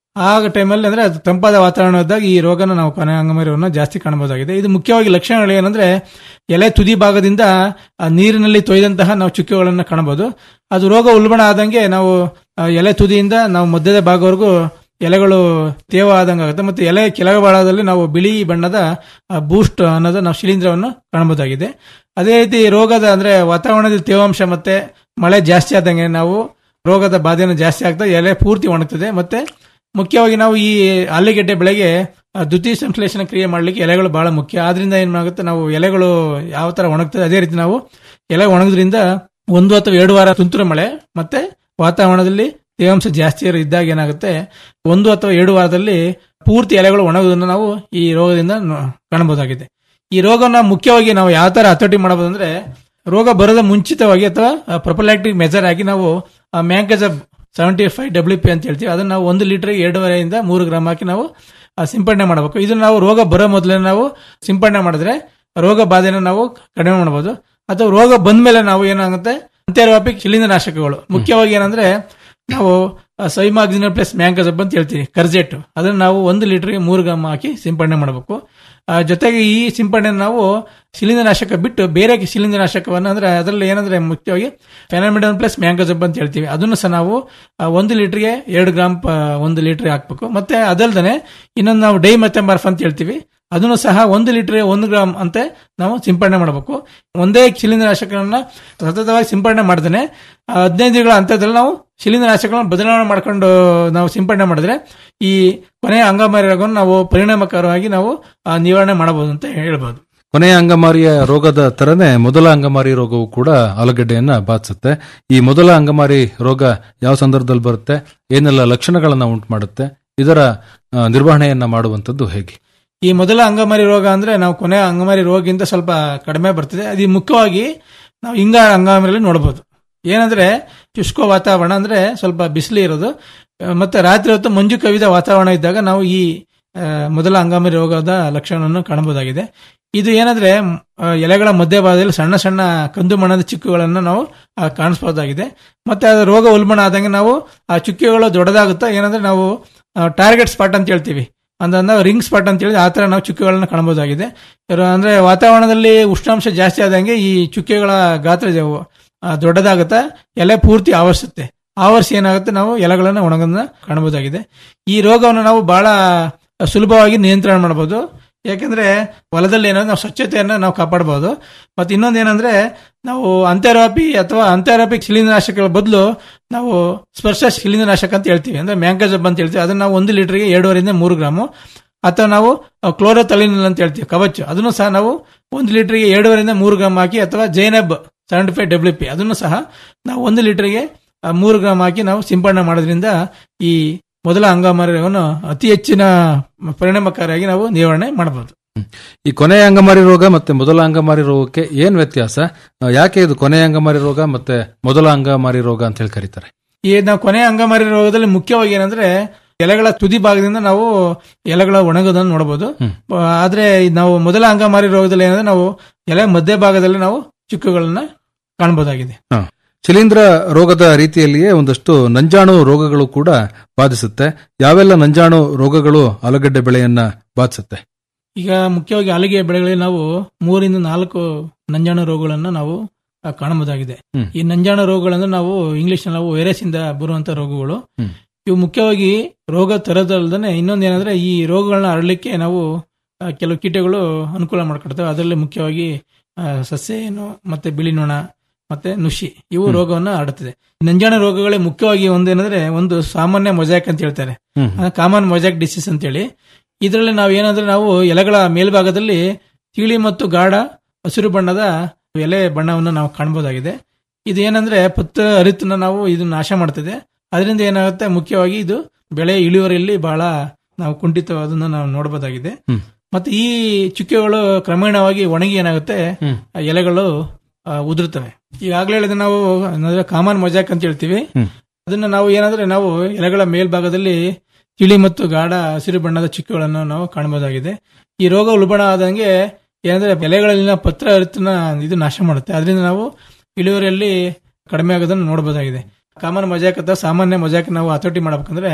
ಆಗ ಟೈಮಲ್ಲಿ ಅಂದ್ರೆ ಅದು ತಂಪಾದ ವಾತಾವರಣ ಇದ್ದಾಗ ಈ ರೋಗನ ನಾವು ಕೊನೆ ಅಂಗಮಾರಿ ರೋಗನ ಜಾಸ್ತಿ ಕಾಣಬಹುದಾಗಿದೆ ಇದು ಮುಖ್ಯವಾಗಿ ಲಕ್ಷಣಗಳು ಏನಂದ್ರೆ ಎಲೆ ತುದಿ ಭಾಗದಿಂದ ಆ ನೀರಿನಲ್ಲಿ ತೊಯ್ದಂತಹ ನಾವು ಚುಕ್ಕೆಗಳನ್ನು ಕಾಣಬಹುದು ಅದು ರೋಗ ಉಲ್ಬಣ ಆದಂಗೆ ನಾವು ಆ, ಎಲೆ ತುದಿಯಿಂದ ನಾವು ಮಧ್ಯದ ಭಾಗವರೆಗೂ ಎಲೆಗಳು ತೇವ ಆದಂಗೆ ಆಗುತ್ತೆ ಮತ್ತೆ ಎಲೆ ಕೆಳಭಾಗದಲ್ಲಿ ನಾವು ಬಿಳಿ ಬಣ್ಣದ ಬೂಸ್ಟ್ ಅನ್ನೋದು ನಾವು ಶಿಲೀಂಧ್ರವನ್ನು ಕಾಣಬಹುದಾಗಿದೆ ಅದೇ ರೀತಿ ರೋಗದ ಅಂದ್ರೆ ವಾತಾವರಣದ ತೇವಾಂಶ ಮತ್ತೆ ಮಳೆ ಜಾಸ್ತಿ ಆದಂಗೆ ನಾವು ರೋಗದ ಬಾಧೆಯನ್ನು ಜಾಸ್ತಿ ಆಗ್ತಾ ಎಲೆ ಪೂರ್ತಿ ಒಣಗ್ತದೆ ಮತ್ತೆ ಮುಖ್ಯವಾಗಿ ನಾವು ಈ ಆಲೂಗೆಡ್ಡೆ ಬೆಳೆಗೆ ಆ, ದ್ವಿತೀಯ ಸಂಶ್ಲೇಷಣೆ ಕ್ರಿಯೆ ಮಾಡಲಿಕ್ಕೆ ಎಲೆಗಳು ಬಹಳ ಮುಖ್ಯ ಆದ್ರಿಂದ ಏನ್ ಆಗುತ್ತೆ ನಾವು ಎಲೆಗಳು ಯಾವ ತರ ಒಣಗ್ತದೆ ಅದೇ ರೀತಿ ನಾವು ಎಲೆ ಒಣಗೋದ್ರಿಂದ ಒಂದು ಅಥವಾ ಎರಡು ವಾರ ತುಂತುರು ಮಳೆ ಮತ್ತೆ ವಾತಾವರಣದಲ್ಲಿ ತೇವಾಂಶ ಜಾಸ್ತಿ ಇರೋ- ಇದ್ದಾಗ ಏನಾಗುತ್ತೆ ಒಂದು ಅಥವಾ ಎರಡು ವಾರದಲ್ಲಿ ಪೂರ್ತಿ ಎಲೆಗಳು ಒಣಗೋದನ್ನು ನಾವು ಈ ರೋಗದಿಂದ ನೋ- ಕಾಣಬಹುದಾಗಿದೆ ಈ ರೋಗನ ಮುಖ್ಯವಾಗಿ ನಾವು ಯಾವ ತರ ಹತೋಟಿ ಮಾಡಬಹುದು ಅಂದ್ರೆ ರೋಗ ಬರದ ಮುಂಚಿತವಾಗಿ ಅಥವಾ ಪ್ರೊಪಲ್ಯಾಕ್ಟಿಕ್ ಮೆಜರ್ ಆಗಿ ನಾವು mancozeb seventy five W P ಅಂತ ಹೇಳ್ತೀವಿ ಅದನ್ನ ನಾವು ಒಂದು ಲೀಟರ್ ಎರಡೂವರೆಯಿಂದ ಮೂರು ಗ್ರಾಮ್ ಹಾಕಿ ನಾವು ಆ, ಸಿಂಪಡಣೆ ಮಾಡಬೇಕು ಇದು ನಾವು ರೋಗ ಬರೋ ಮೊದಲೇ ನಾವು ಸಿಂಪಡಣೆ ಮಾಡಿದ್ರೆ ರೋಗ ಬಾಧೆನ ನಾವು ಕಡಿಮೆ ಮಾಡಬಹುದು ಅಥವಾ ರೋಗ ಬಂದ ಮೇಲೆ ನಾವು ಏನಾಗುತ್ತೆ ಅಂತ್ಯವ್ಯಾಪಿ ಶಿಲೀಂಧ್ರನಾಶಕಗಳು ಮುಖ್ಯವಾಗಿ ಏನಂದ್ರೆ ನಾವು ಸೈಮಾಕ್ಸಿನಲ್ ಪ್ಲಸ್ ಮ್ಯಾಂಕಜಬ್ ಅಂತ ಹೇಳ್ತೀವಿ ಕರ್ಜೆಟ್ ಅದನ್ನ ನಾವು ಒಂದು ಲೀಟರ್ಗೆ ಮೂರು ಗ್ರಾಮ್ ಹಾಕಿ ಸಿಂಪಡಣೆ ಮಾಡಬೇಕು ಆ, ಜೊತೆಗೆ ಈ ಸಿಂಪಡಣೆ ನಾವು ಶಿಲೀಂಧ್ರನಾಶಕ ಬಿಟ್ಟು ಬೇರೆ ಶಿಲೀಂಧ್ರನಾಶಕವನ್ನು ಅಂದ್ರೆ ಅದರಲ್ಲಿ ಏನಂದ್ರೆ ಮುಖ್ಯವಾಗಿ ಫೆನಮಿಡನ್ ಪ್ಲಸ್ ಮ್ಯಾಂಕಜಬ್ ಅಂತ ಹೇಳ್ತೀವಿ ಅದನ್ನು ಸಹ ನಾವು ಆ, ಒಂದು ಲೀಟರ್ಗೆ ಎರಡು ಗ್ರಾಮ್ ಪ- ಒಂದು ಲೀಟರ್ ಹಾಕ್ಬೇಕು ಮತ್ತೆ ಅದಲ್ದನೆ ಇನ್ನೊಂದು ನಾವು ಡೈ ಮೆಥಂಬರ್ಫ್ ಅಂತ ಹೇಳ್ತೀವಿ ಅದನ್ನು ಸಹ ಒಂದು ಲೀಟರ್ ಒಂದು ಗ್ರಾಮ್ ಅಂತ ನಾವು ಸಿಂಪಡಣೆ ಮಾಡಬೇಕು ಒಂದೇ ಶಿಲೀಂಧ್ರನಾಶಕಗಳನ್ನ ಸತತವಾಗಿ ಸಿಂಪಡಣೆ ಮಾಡ್ದೇನೆ ಆ, ಹದಿನೈದು ದಿನಗಳ ಹಂತದಲ್ಲಿ ನಾವು ಶಿಲೀಂಧ್ರನಾಶಕಗಳನ್ನು ಬದಲಾವಣೆ ಮಾಡ್ಕೊಂಡು ನಾವು ಸಿಂಪಡಣೆ ಮಾಡಿದ್ರೆ ಈ ಕೊನೆಯ ಅಂಗಮಾರಿ ರೋಗವನ್ನು ನಾವು ಪರಿಣಾಮಕಾರವಾಗಿ ನಾವು ಆ, ನಿವಾರಣೆ ಮಾಡಬಹುದು ಅಂತ ಹೇಳ್ಬೋದು ಕೊನೆಯ ಅಂಗಮಾರಿಯ ರೋಗದ ತರನೇ ಮೊದಲ ಅಂಗಮಾರಿ ರೋಗವು ಕೂಡ ಆಲೂಗಡ್ಡೆಯನ್ನ ಬಾಧಿಸುತ್ತೆ ಈ ಮೊದಲ ಅಂಗಮಾರಿ ರೋಗ ಯಾವ ಸಂದರ್ಭದಲ್ಲಿ ಬರುತ್ತೆ ಏನೆಲ್ಲ ಲಕ್ಷಣಗಳನ್ನ ಉಂಟು ಮಾಡುತ್ತೆ ಇದರ ಆ, ನಿರ್ವಹಣೆಯನ್ನ ಮಾಡುವಂತದ್ದು ಹೇಗೆ ಈ ಮೊದಲ ಅಂಗಮಾರಿ ರೋಗ ಅಂದ್ರೆ ನಾವು ಕೊನೆಯ ಅಂಗಮಾರಿ ರೋಗಕ್ಕಿಂತ ಸ್ವಲ್ಪ ಕಡಿಮೆ ಬರ್ತದೆ ಅದು ಮುಖ್ಯವಾಗಿ ನಾವು ಹಿಂಗ ಅಂಗಮಾರಿಯಲ್ಲಿ ನೋಡಬಹುದು ಏನಂದ್ರೆ ಶುಷ್ಕ ವಾತಾವರಣ ಅಂದ್ರೆ ಸ್ವಲ್ಪ ಬಿಸಿಲು ಇರೋದು ಆ, ಮತ್ತೆ ರಾತ್ರಿ ಹೊತ್ತು ಮಂಜು ಕವಿದ ವಾತಾವರಣ ಇದ್ದಾಗ ನಾವು ಈ ಆ, ಮೊದಲ ಅಂಗಾಮಿ ರೋಗದ ಲಕ್ಷಣವನ್ನು ಕಾಣಬಹುದಾಗಿದೆ ಇದು ಏನಂದ್ರೆ ಮ್, ಆ, ಎಲೆಗಳ ಮಧ್ಯಭಾಗದಲ್ಲಿ ಸಣ್ಣ ಸಣ್ಣ ಕಂದು ಮಣ್ಣದ ಚಿಕ್ಕುಗಳನ್ನು ನಾವು ಆ, ಕಾಣಿಸಬಹುದಾಗಿದೆ ಮತ್ತೆ ಅದು ರೋಗ ಉಲ್ಬಣ ಆದಂಗೆ ನಾವು ಆ ಚುಕ್ಕೆಗಳು ದೊಡ್ಡದಾಗುತ್ತಾ ಏನಂದ್ರೆ ನಾವು ಟಾರ್ಗೆಟ್ ಸ್ಪಾಟ್ ಅಂತ ಹೇಳ್ತೀವಿ ಅಂದ್ರೆ ರಿಂಗ್ ಸ್ಪಾಟ್ ಅಂತ ಹೇಳಿ ಆ ತರ ನಾವು ಚುಕ್ಕೆಗಳನ್ನ ಕಾಣಬಹುದಾಗಿದೆ ಇವ್ರು ಅಂದ್ರೆ ವಾತಾವರಣದಲ್ಲಿ ಉಷ್ಣಾಂಶ ಜಾಸ್ತಿ ಆದಂಗೆ ಈ ಚುಕ್ಕೆಗಳ ಗಾತ್ರ ಜ- ಆ, ದೊಡ್ಡದಾಗುತ್ತಾ ಎಲೆ ಪೂರ್ತಿ ಆವರಿಸುತ್ತೆ ಆವರಿಸಿ ಏನಾಗುತ್ತೆ ನಾವು ಎಲೆಗಳನ್ನ ಒಣಗೋದನ್ನ ಕಾಣಬಹುದಾಗಿದೆ ಈ ರೋಗವನ್ನು ನಾವು ಬಹಳ ಸುಲಭವಾಗಿ ನಿಯಂತ್ರಣ ಮಾಡಬಹುದು ಯಾಕಂದ್ರೆ ಹೊಲದಲ್ಲಿ ಏನಂದ್ರೆ ನಾವು ಸ್ವಚ್ಛತೆಯನ್ನ ನಾವು ಕಾಪಾಡಬಹುದು ಮತ್ತೆ ಇನ್ನೊಂದು ಏನಂದ್ರೆ ನಾವು ಅಂತ್ಯರಾಪಿ ಅಥವಾ ಅಂತ್ಯರಾಪಿಕ್ ಶಿಲೀಂಧ್ರನಾಶಕಗಳ ಬದಲು ನಾವು ಸ್ಪರ್ಶ ಶಿಲೀಂಧ್ರನಾಶಕ ಅಂತ ಹೇಳ್ತೀವಿ ಅಂದ್ರೆ ಮ್ಯಾಂಕಜಬ್ ಅಂತ ಹೇಳ್ತೀವಿ ಅದನ್ನ ನಾವು ಒಂದು ಲೀಟರ್ಗೆ ಎರಡೂವರೆಯಿಂದ ಮೂರು ಗ್ರಾಮು ಅಥವಾ ನಾವು ಕ್ಲೋರೋತಲಿನಿಲ್ ಅಂತ ಹೇಳ್ತೀವಿ ಕವಚ್ ಅದನ್ನು ಸಹ ನಾವು ಒಂದು ಲೀಟರ್ಗೆ ಎರಡೂವರೆಯಿಂದ ಮೂರು ಗ್ರಾಮ್ ಹಾಕಿ ಅಥವಾ zineb seventy five W P ಅದನ್ನು ಸಹ ನಾವು ಒಂದು ಲೀಟರ್ಗೆ ಆ, ಮೂರು ಗ್ರಾಮ್ ಹಾಕಿ ನಾವು ಸಿಂಪಡಣೆ ಮಾಡೋದ್ರಿಂದ ಈ ಮೊದಲ ಅಂಗಾಮಾರಿಯನ್ನು ಅತಿ ಹೆಚ್ಚಿನ ಪರಿಣಾಮಕಾರಿಯಾಗಿ ನಾವು ನಿವಾರಣೆ ಮಾಡಬಹುದು ಈ ಕೊನೆಯ ಅಂಗಮಾರಿ ರೋಗ ಮತ್ತೆ ಮೊದಲ ಅಂಗಮಾರಿ ರೋಗಕ್ಕೆ ಏನ್ ವ್ಯತ್ಯಾಸ ಆ, ಯಾಕೆ ಇದು ಕೊನೆಯ ಅಂಗಮಾರಿ ರೋಗ ಮತ್ತೆ ಮೊದಲ ಅಂಗಮಾರಿ ರೋಗ ಅಂತ ಹೇಳಿ ಕರೀತಾರೆ ಈ ನಾವು ಕೊನೆಯ ಅಂಗಮಾರಿ ರೋಗದಲ್ಲಿ ಮುಖ್ಯವಾಗಿ ಏನಂದ್ರೆ ಎಲೆಗಳ ತುದಿ ಭಾಗದಿಂದ ನಾವು ಎಲೆಗಳ ಒಣಗೋದನ್ನು ನೋಡಬಹುದು ಆದ್ರೆ ಈ ನಾವು ಮೊದಲ ಅಂಗಮಾರಿ ರೋಗದಲ್ಲಿ ಏನಂದ್ರೆ ನಾವು ಎಲೆ ಮಧ್ಯ ಭಾಗದಲ್ಲಿ ನಾವು ಚಿಕ್ಕುಗಳನ್ನ ಕಾಣಬಹುದಾಗಿದೆ ಹ. ಶಿಲೀಂಧ್ರ ರೋಗದ ರೀತಿಯಲ್ಲಿಯೇ ಒಂದಷ್ಟು ನಂಜಾಣು ರೋಗಗಳು ಕೂಡ ಬಾಧಿಸುತ್ತೆ ಯಾವೆಲ್ಲ ನಂಜಾಣು ರೋಗಗಳು ಆಲೂಗಡ್ಡೆ ಬೆಳೆಯನ್ನ ಬಾಧಿಸುತ್ತೆ ಈಗ ಮುಖ್ಯವಾಗಿ ಆಲೂಗೆ ಬೆಳೆಗಳಲ್ಲಿ ನಾವು ಮೂರಿಂದ ನಾಲ್ಕು ನಂಜಾಣು ರೋಗಗಳನ್ನ ನಾವು ಆ, ಕಾಣಬಹುದಾಗಿದೆ ಹ್ಮ್. ಈ ನಂಜಾಣು ರೋಗಗಳಂದ್ರೆ ನಾವು ಇಂಗ್ಲಿಷ್ ನಾವು ವೈರಸ್ ಇಂದ ಬರುವಂತ ರೋಗಗಳು ಹ್ಮ್. ಇವು ಮುಖ್ಯವಾಗಿ ರೋಗ ತರೋದಲ್ದೇ ಇನ್ನೊಂದು ಏನಂದ್ರೆ ಈ ರೋಗಗಳನ್ನ ಹರಡಲಿಕ್ಕೆ ನಾವು ಆ, ಕೆಲವು ಕೀಟಗಳು ಅನುಕೂಲ ಮಾಡ್ಕೊಡ್ತವೆ ಅದರಲ್ಲಿ ಮುಖ್ಯವಾಗಿ ಆ, ಸಸ್ಯ ಏನು ಮತ್ತೆ ಬಿಳಿ ನೊಣ ಮತ್ತೆ ನುಷಿ ಇವು ಹ್ಮ್. ರೋಗವನ್ನ ಹರಡುತ್ತದೆ ನಂಜಾಣ ರೋಗಗಳೇ ಮುಖ್ಯವಾಗಿ ಒಂದೇನಂದ್ರೆ ಒಂದು ಸಾಮಾನ್ಯ ಮೊಜಾಕ್ ಅಂತ ಹೇಳ್ತಾರೆ ಹ್ಮ್. ಕಾಮನ್ ಮೊಜಾಕ್ ಡಿಸೀಸ್ ಅಂತೇಳಿ ಇದರಲ್ಲಿ ನಾವು ಏನಂದ್ರೆ ನಾವು ಎಲೆಗಳ ಮೇಲ್ಭಾಗದಲ್ಲಿ ತಿಳಿ ಮತ್ತು ಗಾಢ ಹಸಿರು ಬಣ್ಣದ ಎಲೆ ಬಣ್ಣವನ್ನು ನಾವು ಕಾಣಬಹುದಾಗಿದೆ ಇದು ಏನಂದ್ರೆ ಪತ್ತ ಹರಿತನ್ನ ನಾವು ಇದು ನಾಶ ಮಾಡ್ತದೆ ಅದರಿಂದ ಏನಾಗುತ್ತೆ ಮುಖ್ಯವಾಗಿ ಇದು ಬೆಳೆ ಇಳುವರಿಯಲ್ಲಿ ಬಹಳ ನಾವು ಕುಂಠಿತವಾದನ್ನ ನಾವು ನೋಡಬಹುದಾಗಿದೆ ಹ್ಮ್. ಮತ್ತೆ ಈ ಚುಕ್ಕೆಗಳು ಕ್ರಮೇಣವಾಗಿ ಒಣಗಿ ಏನಾಗುತ್ತೆ ಹ್ಮ್. ಆ ಎಲೆಗಳು ಆ, ಉದುರುತ್ತವೆ ಈಗಾಗಲೇ ಹೇಳಿದ ನಾವು ಅಂದ್ರೆ ಕಾಮನ್ ಮೊಜಾಕ್ ಅಂತ ಹೇಳ್ತೀವಿ ಹ್ಮ್. ಅದನ್ನ ನಾವು ಏನಂದ್ರೆ ನಾವು ಎಲೆಗಳ ಮೇಲ್ಭಾಗದಲ್ಲಿ ತಿಳಿ ಮತ್ತು ಗಾಢ ಹಸಿರು ಬಣ್ಣದ ಚುಕ್ಕೆಗಳನ್ನು ನಾವು ಕಾಣಬಹುದಾಗಿದೆ ಈ ರೋಗ ಉಲ್ಬಣ ಆದಂಗೆ ಏನಂದ್ರೆ ಎಲೆಗಳಲ್ಲಿನ ಪತ್ರ ಹರಿತನ ಇದು ನಾಶ ಮಾಡುತ್ತೆ ಅದರಿಂದ ನಾವು ಇಳುವರಿಯಲ್ಲಿ ಕಡಿಮೆ ಆಗೋದನ್ನು ನೋಡಬಹುದಾಗಿದೆ ಕಾಮನ್ ಮಜಾಕ್ ಅಥವಾ ಸಾಮಾನ್ಯ ಮಜಾಕ್ ನಾವು ಹತೋಟಿ ಮಾಡ್ಬೇಕಂದ್ರೆ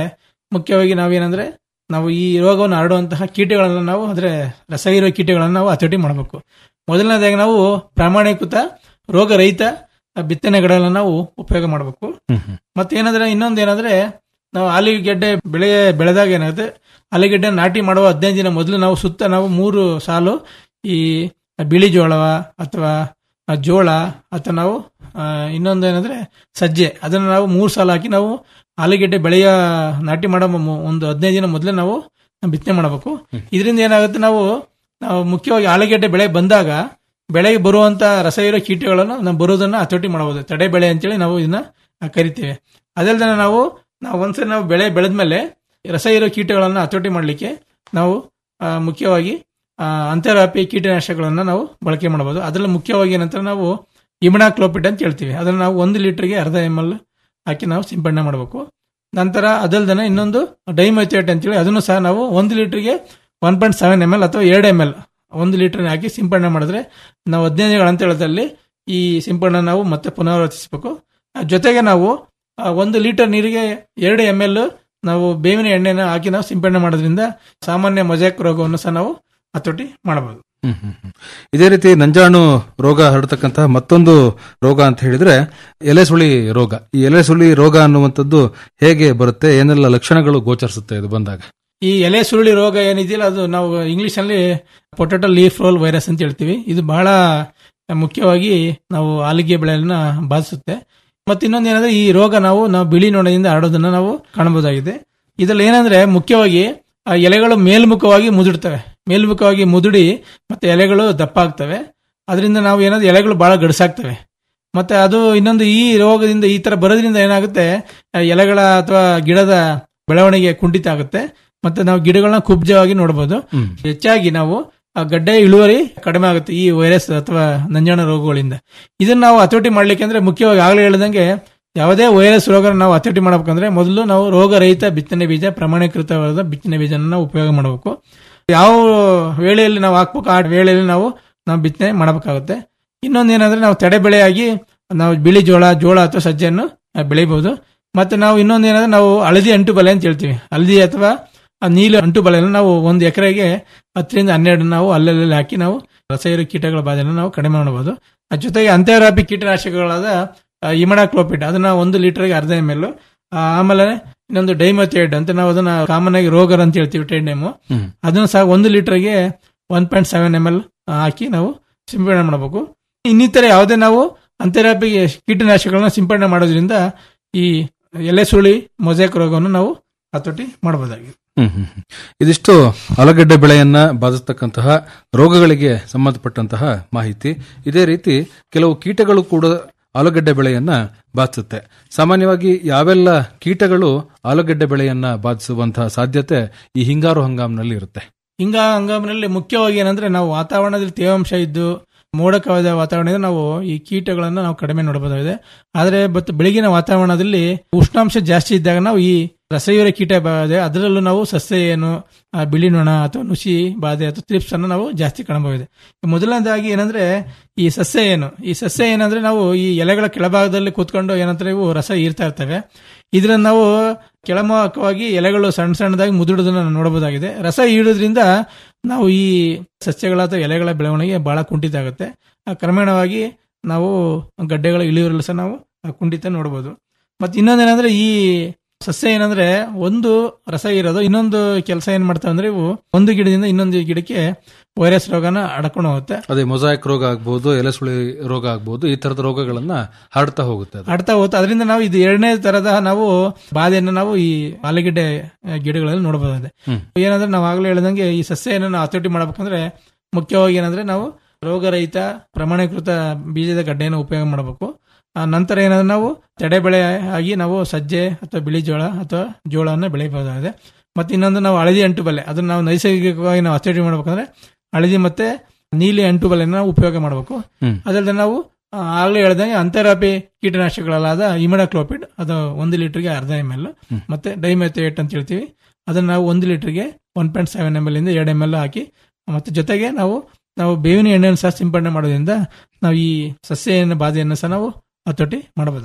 ಮುಖ್ಯವಾಗಿ ನಾವೇನಂದ್ರೆ ನಾವು ಈ ರೋಗವನ್ನು ಹರಡುವಂತಹ ಕೀಟಗಳನ್ನು ನಾವು ಅಂದ್ರೆ ರಸಹೀರುವ ಕೀಟಗಳನ್ನು ನಾವು ಹತೋಟಿ ಮಾಡಬೇಕು ಮೊದಲನೇದಾಗಿ ನಾವು ಪ್ರಾಮಾಣಿಕೃತ ರೋಗರಹಿತ ಬಿತ್ತನೆಗಳನ್ನು ನಾವು ಉಪಯೋಗ ಮಾಡಬೇಕು ಮತ್ತೇನಂದ್ರೆ ಇನ್ನೊಂದು ಏನಂದ್ರೆ ನಾವು ಆಲೂಗೆಡ್ಡೆ ಬೆಳೆ ಬೆಳೆದಾಗ ಏನಾಗುತ್ತೆ ಆಲೂಗೆಡ್ಡೆ ನಾಟಿ ಮಾಡುವ ಹದಿನೈದು ದಿನ ಮೊದಲು ನಾವು ಸುತ್ತ ನಾವು ಮೂರು ಸಾಲು ಈ ಬಿಳಿ ಜೋಳವ ಅಥವಾ ಆ ಜೋಳ ಅಥವಾ ನಾವು ಆ, ಇನ್ನೊಂದು ಏನಂದ್ರೆ ಸಜ್ಜೆ ಅದನ್ನು ನಾವು ಮೂರು ಸಾಲು ಹಾಕಿ ನಾವು ಆಲೂಗೆಡ್ಡೆ ಬೆಳೆಯ ನಾಟಿ ಮಾಡೋ ಮು- ಒಂದು ಹದಿನೈದು ದಿನ ಮೊದಲೇ ನಾವು ಬಿತ್ತನೆ ಮಾಡಬೇಕು ಇದರಿಂದ ಏನಾಗುತ್ತೆ ನಾವು ನಾವು ಮುಖ್ಯವಾಗಿ ಆಲೂಗೆಡ್ಡೆ ಬೆಳೆ ಬಂದಾಗ ಬೆಳೆಗೆ ಬರುವಂತ ರಸಹೀರೋ ಕೀಟಗಳನ್ನು ನಾವು ಬರೋದನ್ನ ಹತೋಟಿ ಮಾಡಬಹುದು ತಡೆ ಬೆಳೆ ಅಂತೇಳಿ ನಾವು ಇದನ್ನ ಕರಿತೇವೆ ಅದಲ್ದೇ ನಾವು ನಾವು ಒಂದ್ಸರಿ ನಾವು ಬೆಳೆ ಬೆಳೆದ್ಮೇಲೆ ರಸಹೀರೋ ಕೀಟಗಳನ್ನು ಹತೋಟಿ ಮಾಡಲಿಕ್ಕೆ ನಾವು ಆ, ಮುಖ್ಯವಾಗಿ ಆ, ಅಂತರ್ವ್ಯಾಪಿ ಕೀಟನಾಶಕಗಳನ್ನ ನಾವು ಬಳಕೆ ಮಾಡಬಹುದು ಅದರಲ್ಲಿ ಮುಖ್ಯವಾಗಿ ಏನಂತ ನಾವು ಇಮಿಡಾಕ್ಲೋಪಿಡ್ ಅಂತ ಹೇಳ್ತೀವಿ ಅದನ್ನ ನಾವು ಒಂದು ಲೀಟರ್ಗೆ ಅರ್ಧ ಎಮ್ ಎಲ್ ಹಾಕಿ ನಾವು ಸಿಂಪಡಣೆ ಮಾಡಬೇಕು ನಂತರ ಅದಲ್ದನೆ ಇನ್ನೊಂದು ಡೈಮೈಥೇಟ್ ಅಂತೇಳಿ ಅದನ್ನು ಸಹ ನಾವು ಒಂದು ಲೀಟರ್ಗೆ one point seven M L ಅಥವಾ ಎರಡು ಎಮ್ ಎಲ್ ಒಂದು ಲೀಟರ್ ಹಾಕಿ ಸಿಂಪಡಣೆ ಮಾಡಿದ್ರೆ ನಾವು ಹದಿನೈದು ಅಂತೇಳದಲ್ಲಿ ಈ ಸಿಂಪಡಣೆ ನಾವು ಮತ್ತೆ ಪುನರಾವರ್ತಿಸಬೇಕು ಆ ಜೊತೆಗೆ ನಾವು ಆ, ಒಂದು ಲೀಟರ್ ನೀರಿಗೆ ಎರಡು ಎಮ್ ಎಲ್ ನಾವು ಬೇವಿನ ಎಣ್ಣೆನ ಹಾಕಿ ನಾವು ಸಿಂಪಡಣೆ ಮಾಡೋದ್ರಿಂದ ಸಾಮಾನ್ಯ ಮೊಜಾಕ್ ರೋಗವನ್ನು ಸಹ ನಾವು ಹತೋಟಿ ಮಾಡಬಹುದು ಹ್ಮ್, ಹ್ಮ್, ಹ್ಮ್. ಇದೇ ರೀತಿ ನಂಜಾಣು ರೋಗ ಹರಡತಕ್ಕಂತಹ ಮತ್ತೊಂದು ರೋಗ ಅಂತ ಹೇಳಿದ್ರೆ ಎಲೆ ಸುಳಿ ರೋಗ ಈ ಎಲೆ ಸುಳಿ ರೋಗ ಅನ್ನುವಂಥದ್ದು ಹೇಗೆ ಬರುತ್ತೆ ಏನೆಲ್ಲ ಲಕ್ಷಣಗಳು ಗೋಚರಿಸುತ್ತೆ ಇದು ಬಂದಾಗ ಈ ಎಲೆ ಸುರುಳಿ ರೋಗ ಏನಿದೆಯಲ್ಲ ಅದು ನಾವು ಇಂಗ್ಲಿಷ್ ಅಲ್ಲಿ ಪೊಟೆಟೋ ಲೀಫ್ ರೋಲ್ ವೈರಸ್ ಅಂತ ಹೇಳ್ತೀವಿ ಇದು ಬಹಳ ಮುಖ್ಯವಾಗಿ ನಾವು ಆಲೂಗೆ ಬೆಳೆಯನ್ನ ಬಾಧಿಸುತ್ತೆ ಮತ್ತೆ ಇನ್ನೊಂದು ಏನಂದ್ರೆ ಈ ರೋಗ ನಾವು ನಾವು ಬಿಳಿ ನೊಣದಿಂದ ಹರಡೋದನ್ನ ನಾವು ಕಾಣಬಹುದಾಗಿದೆ ಇದ್ರಲ್ಲಿ ಏನಂದ್ರೆ ಮುಖ್ಯವಾಗಿ ಆ ಎಲೆಗಳು ಮೇಲ್ಮುಖವಾಗಿ ಮುದುಡ್ತವೆ ಮೇಲ್ಮುಖವಾಗಿ ಮುದುಡಿ ಮತ್ತೆ ಎಲೆಗಳು ದಪ್ಪ ಆಗ್ತವೆ ಅದರಿಂದ ನಾವು ಏನಾದ್ರು ಎಲೆಗಳು ಬಹಳ ಗಡಸಾಗ್ತವೆ ಮತ್ತೆ ಅದು ಇನ್ನೊಂದು ಈ ರೋಗದಿಂದ ಈ ತರ ಬರೋದ್ರಿಂದ ಏನಾಗುತ್ತೆ ಆ ಎಲೆಗಳ ಅಥವಾ ಗಿಡದ ಬೆಳವಣಿಗೆ ಕುಂಠಿತ ಆಗುತ್ತೆ ಮತ್ತೆ ನಾವು ಗಿಡಗಳನ್ನ ಕುಬ್ಜವಾಗಿ ನೋಡಬಹುದು ಹೆಚ್ಚಾಗಿ ನಾವು ಆ ಗಡ್ಡೆ ಇಳುವರಿ ಕಡಿಮೆ ಆಗುತ್ತೆ ಈ ವೈರಸ್ ಅಥವಾ ನಂಜಾಣ ರೋಗಗಳಿಂದ ಇದನ್ನ ನಾವು ಹತೋಟಿ ಮಾಡ್ಲಿಕ್ಕೆ ಅಂದ್ರೆ ಮುಖ್ಯವಾಗಿ ಆಗ್ಲೇ ಹೇಳಿದಂಗೆ ಯಾವುದೇ ವೈರಸ್ ರೋಗ ನಾವು ಹತೋಟಿ ಮಾಡಬೇಕಂದ್ರೆ ಮೊದಲು ನಾವು ರೋಗರಹಿತ ಬಿತ್ತನೆ ಬೀಜ ಪ್ರಮಾಣೀಕೃತವಾದ ಬಿತ್ತನೆ ಬೀಜನ ನಾವು ಉಪಯೋಗ ಮಾಡಬೇಕು ಯಾವ ವೇಳೆಯಲ್ಲಿ ನಾವು ಹಾಕ್ಬೇಕು ಆ ವೇಳೆಯಲ್ಲಿ ನಾವು ನಾವು ಬಿತ್ತನೆ ಮಾಡಬೇಕಾಗುತ್ತೆ ಇನ್ನೊಂದು ಏನಂದ್ರೆ ನಾವು ತಡೆ ಬೆಳೆಯಾಗಿ ನಾವು ಬಿಳಿ ಜೋಳ ಜೋಳ ಅಥವಾ ಸಜ್ಜೆಯನ್ನು ಆ, ಬೆಳಿಬಹುದು ಮತ್ತೆ ನಾವು ಇನ್ನೊಂದು ಏನಂದ್ರೆ ನಾವು ಹಳದಿ ಅಂಟು ಬಲೆ ಅಂತ ಹೇಳ್ತೀವಿ ಹಳದಿ ಅಥವಾ ಆ ನೀಲಿ ಅಂಟು ಬಲೆಯನ್ನು ನಾವು ಒಂದು ಎಕರೆಗೆ ಹತ್ತರಿಂದ ಹನ್ನೆರಡು ನಾವು ಅಲ್ಲಲ್ಲಿ ಹಾಕಿ ನಾವು ರಸಹೀರೋ ಕೀಟಗಳ ಬಾಧೆಯನ್ನು ನಾವು ಕಡಿಮೆ ಮಾಡಬಹುದು ಅದ್ರ ಜೊತೆಗೆ ಅಂತರ್ವ್ಯಾಪಿ ಕೀಟನಾಶಕಗಳಾದ ಇಮಡಾಕ್ಲೋಪಿಡ್ ಅದನ್ನ ಒಂದು ಲೀಟರ್ಗೆ ಅರ್ಧ ಎಮ್ ಎಲ್ ಆಮೇಲೆ ಇನ್ನೊಂದು ಡೈಮಥೇಡ್ ಅಂತ ನಾವು ಅದನ್ನ ಕಾಮನ್ ಆಗಿ ರೋಗರ್ ಅಂತ ಹೇಳ್ತೀವಿ ಟ್ರೇಡ್ ನೇಮು ಅದನ್ನು ಸಹ ಒಂದು ಲೀಟರ್ಗೆ one point seven M L ಹಾಕಿ ನಾವು ಸಿಂಪಡಣೆ ಮಾಡಬೇಕು ಇನ್ನಿತರ ಯಾವುದೇ ನಾವು ಅಂತರ್ವ್ಯಾಪಿ ಕೀಟನಾಶಕಗಳನ್ನ ಸಿಂಪಡಣೆ ಮಾಡೋದ್ರಿಂದ ಈ ಎಲೆ ಸುಳಿ ಮೊಜಾಕ್ ರೋಗವನ್ನು ನಾವು ಹತೋಟಿ ಮಾಡಬಹುದಾಗಿದೆ ಹ್ಮ್ ಹ್ಮ್ ಹ್ಮ್. ಇದಿಷ್ಟು ಆಲೂಗಡ್ಡೆ ಬೆಳೆಯನ್ನ ಬಾಧಿಸತಕ್ಕಂತಹ ರೋಗಗಳಿಗೆ ಸಂಬಂಧಪಟ್ಟಂತಹ ಮಾಹಿತಿ ಇದೇ ರೀತಿ ಕೆಲವು ಕೀಟಗಳು ಕೂಡ ಆಲೂಗಡ್ಡೆ ಬೆಳೆಯನ್ನ ಬಾಧಿಸುತ್ತೆ ಸಾಮಾನ್ಯವಾಗಿ ಯಾವೆಲ್ಲ ಕೀಟಗಳು ಆಲೂಗಡ್ಡೆ ಬೆಳೆಯನ್ನ ಬಾಧಿಸುವಂತಹ ಸಾಧ್ಯತೆ ಈ ಹಿಂಗಾರು ಹಂಗಾಮಿನಲ್ಲಿ ಇರುತ್ತೆ ಹಿಂಗ ಹಂಗಾಮಿನಲ್ಲಿ ಮುಖ್ಯವಾಗಿ ಏನಂದ್ರೆ ನಾವು ವಾತಾವರಣದಲ್ಲಿ ತೇವಾಂಶ ಇದ್ದು ಮೋಡಕವಾದ ವಾತಾವರಣದಿಂದ ನಾವು ಈ ಕೀಟಗಳನ್ನು ನಾವು ಕಡಿಮೆ ನೋಡಬಹುದಾಗಿದೆ ಆದ್ರೆ ಬಟ್ ಬೆಳಗಿನ ವಾತಾವರಣದಲ್ಲಿ ಉಷ್ಣಾಂಶ ಜಾಸ್ತಿ ಇದ್ದಾಗ ನಾವು ಈ ರಸಹೀರ ಕೀಟ ಬಾಧೆ ಅದರಲ್ಲೂ ನಾವು ಸಸ್ಯ ಏನು ಆ, ಬಿಳಿ ನೊಣ ಅಥವಾ ನುಸಿ ಬಾಧೆ ಅಥವಾ ತ್ರಿಪ್ಸ್ ಅನ್ನು ನಾವು ಜಾಸ್ತಿ ಕಾಣಬಹುದು ಮೊದಲನೇದಾಗಿ ಏನಂದ್ರೆ ಈ ಸಸ್ಯ ಏನು ಈ ಸಸ್ಯ ಏನಂದ್ರೆ ನಾವು ಈ ಎಲೆಗಳ ಕೆಳಭಾಗದಲ್ಲಿ ಕೂತ್ಕೊಂಡು ಏನಂದ್ರೆ ಇವು ರಸ ಹೀರ್ತಾ ಇರ್ತವೆ ಇದನ್ನ ನಾವು ಕೆಳಮುಖವಾಗಿ ಎಲೆಗಳು ಸಣ್ಣ ಸಣ್ಣದಾಗಿ ಮುದುಡೋದನ್ನ ನಾವು ನೋಡಬಹುದಾಗಿದೆ ರಸ ಹೀರೋದ್ರಿಂದ ನಾವು ಈ ಸಸ್ಯಗಳ ಅಥವಾ ಎಲೆಗಳ ಬೆಳವಣಿಗೆ ಬಹಳ ಕುಂಠಿತ ಆಗುತ್ತೆ ಆ, ಕ್ರಮೇಣವಾಗಿ ನಾವು ಗಡ್ಡೆಗಳ ಇಳುವರಿಯಲ್ಲಿ ಸಹ ನಾವು ಆ ಕುಂಠಿತ ನೋಡಬಹುದು ಮತ್ತೆ ಇನ್ನೊಂದೇನಂದ್ರೆ ಈ ಸಸ್ಯ ಏನಂದ್ರೆ ಒಂದು ರಸ ಇರೋದು ಇನ್ನೊಂದು ಕೆಲಸ ಏನ್ ಮಾಡ್ತಾವೆ ಅಂದ್ರೆ ಇವು ಒಂದು ಗಿಡದಿಂದ ಇನ್ನೊಂದು ಗಿಡಕ್ಕೆ ವೈರಸ್ ರೋಗನ ಅಡ್ಕೊಂಡು ಹೋಗುತ್ತೆ ಅದೇ ಮೊಸಾಯಿಕ್ ರೋಗ ಆಗ್ಬಹುದು ಎಲೆ ಸುಳಿ ರೋಗ ಆಗ್ಬಹುದು ಈ ತರದ ರೋಗಗಳನ್ನ ಹರಡ್ತಾ ಹೋಗುತ್ತೆ ಅದು. ಆಡ್ತಾ ಹೋಗುತ್ತೆ ಅದರಿಂದ ನಾವು ಇದು ಎರಡನೇ ತರದ ನಾವು ಬಾಧೆಯನ್ನು ನಾವು ಈ ಆಲೂಗೆಡ್ಡೆ ಆ, ಗಿಡಗಳಲ್ಲಿ ನೋಡಬಹುದಾಗಿದೆ ಹ್ಮ್. ಏನಂದ್ರೆ ನಾವು ಆಗ್ಲೇ ಹೇಳಿದಂಗೆ ಈ ಸಸ್ಯ ನಾವು ಹತೋಟಿ ಮಾಡಬೇಕಂದ್ರೆ ಮುಖ್ಯವಾಗಿ ಏನಂದ್ರೆ ನಾವು ರೋಗರಹಿತ ಪ್ರಮಾಣೀಕೃತ ಬೀಜದ ಗಡ್ಡೆಯನ್ನು ಉಪಯೋಗ ಮಾಡಬೇಕು ಆ ನಂತರ ಏನಂದ್ರೆ ನಾವು ತಡೆ ಬೆಳೆ ಆಗಿ ನಾವು ಸಜ್ಜೆ ಅಥವಾ ಬಿಳಿ ಜೋಳ ಅಥವಾ ಜೋಳವನ್ನು ಬೆಳೆಯಬಹುದಾಗಿದೆ ಮತ್ತೆ ಇನ್ನೊಂದು ನಾವು ಹಳದಿ ಅಂಟು ಬಲೆ ಅದನ್ನ ನಾವು ನೈಸರ್ಗಿಕವಾಗಿ ನಾವು ಹತೋಟಿ ಮಾಡ್ಬೇಕಂದ್ರೆ ಹಳದಿ ಮತ್ತೆ ನೀಲಿ ಅಂಟು ಬಲೆನ ನಾವು ಉಪಯೋಗ ಮಾಡಬೇಕು ಹ್ಮ್. ಅದಲ್ಲದೆ ನಾವು ಆ, ಆಗ್ಲೇ ಹೇಳ್ದಂಗೆ ಅಂತರ್ವ್ಯಾಪಿ ಕೀಟನಾಶಕಗಳಾದ ಇಮಿಡಾಕ್ಲೋಪಿಡ್ ಅದು ಒಂದು ಲೀಟರ್ಗೆ ಅರ್ಧ ಎಮ್ ಎಲ್ ಮತ್ತೆ ಡೈಮೆಥೇಟ್ ಅಂತ ಹೇಳ್ತೀವಿ ಅದನ್ನ ನಾವು ಒಂದು ಲೀಟರ್ಗೆ one point seven M L ಇಂದ ಎರಡು ಎಮ್ ಎಲ್ ಹಾಕಿ ಮತ್ತೆ ಜೊತೆಗೆ ನಾವು ನಾವು ಬೇವಿನ ಎಣ್ಣೆಯನ್ನು ಸಹ ಸಿಂಪಡಣೆ ಮಾಡೋದ್ರಿಂದ ನಾವು ಈ ಸಸ್ಯ ಬಾಧೆಯನ್ನು ಸಹ ನಾವು ಹತೋಟಿ ಮಾಡಬಹುದಾಗಿದೆ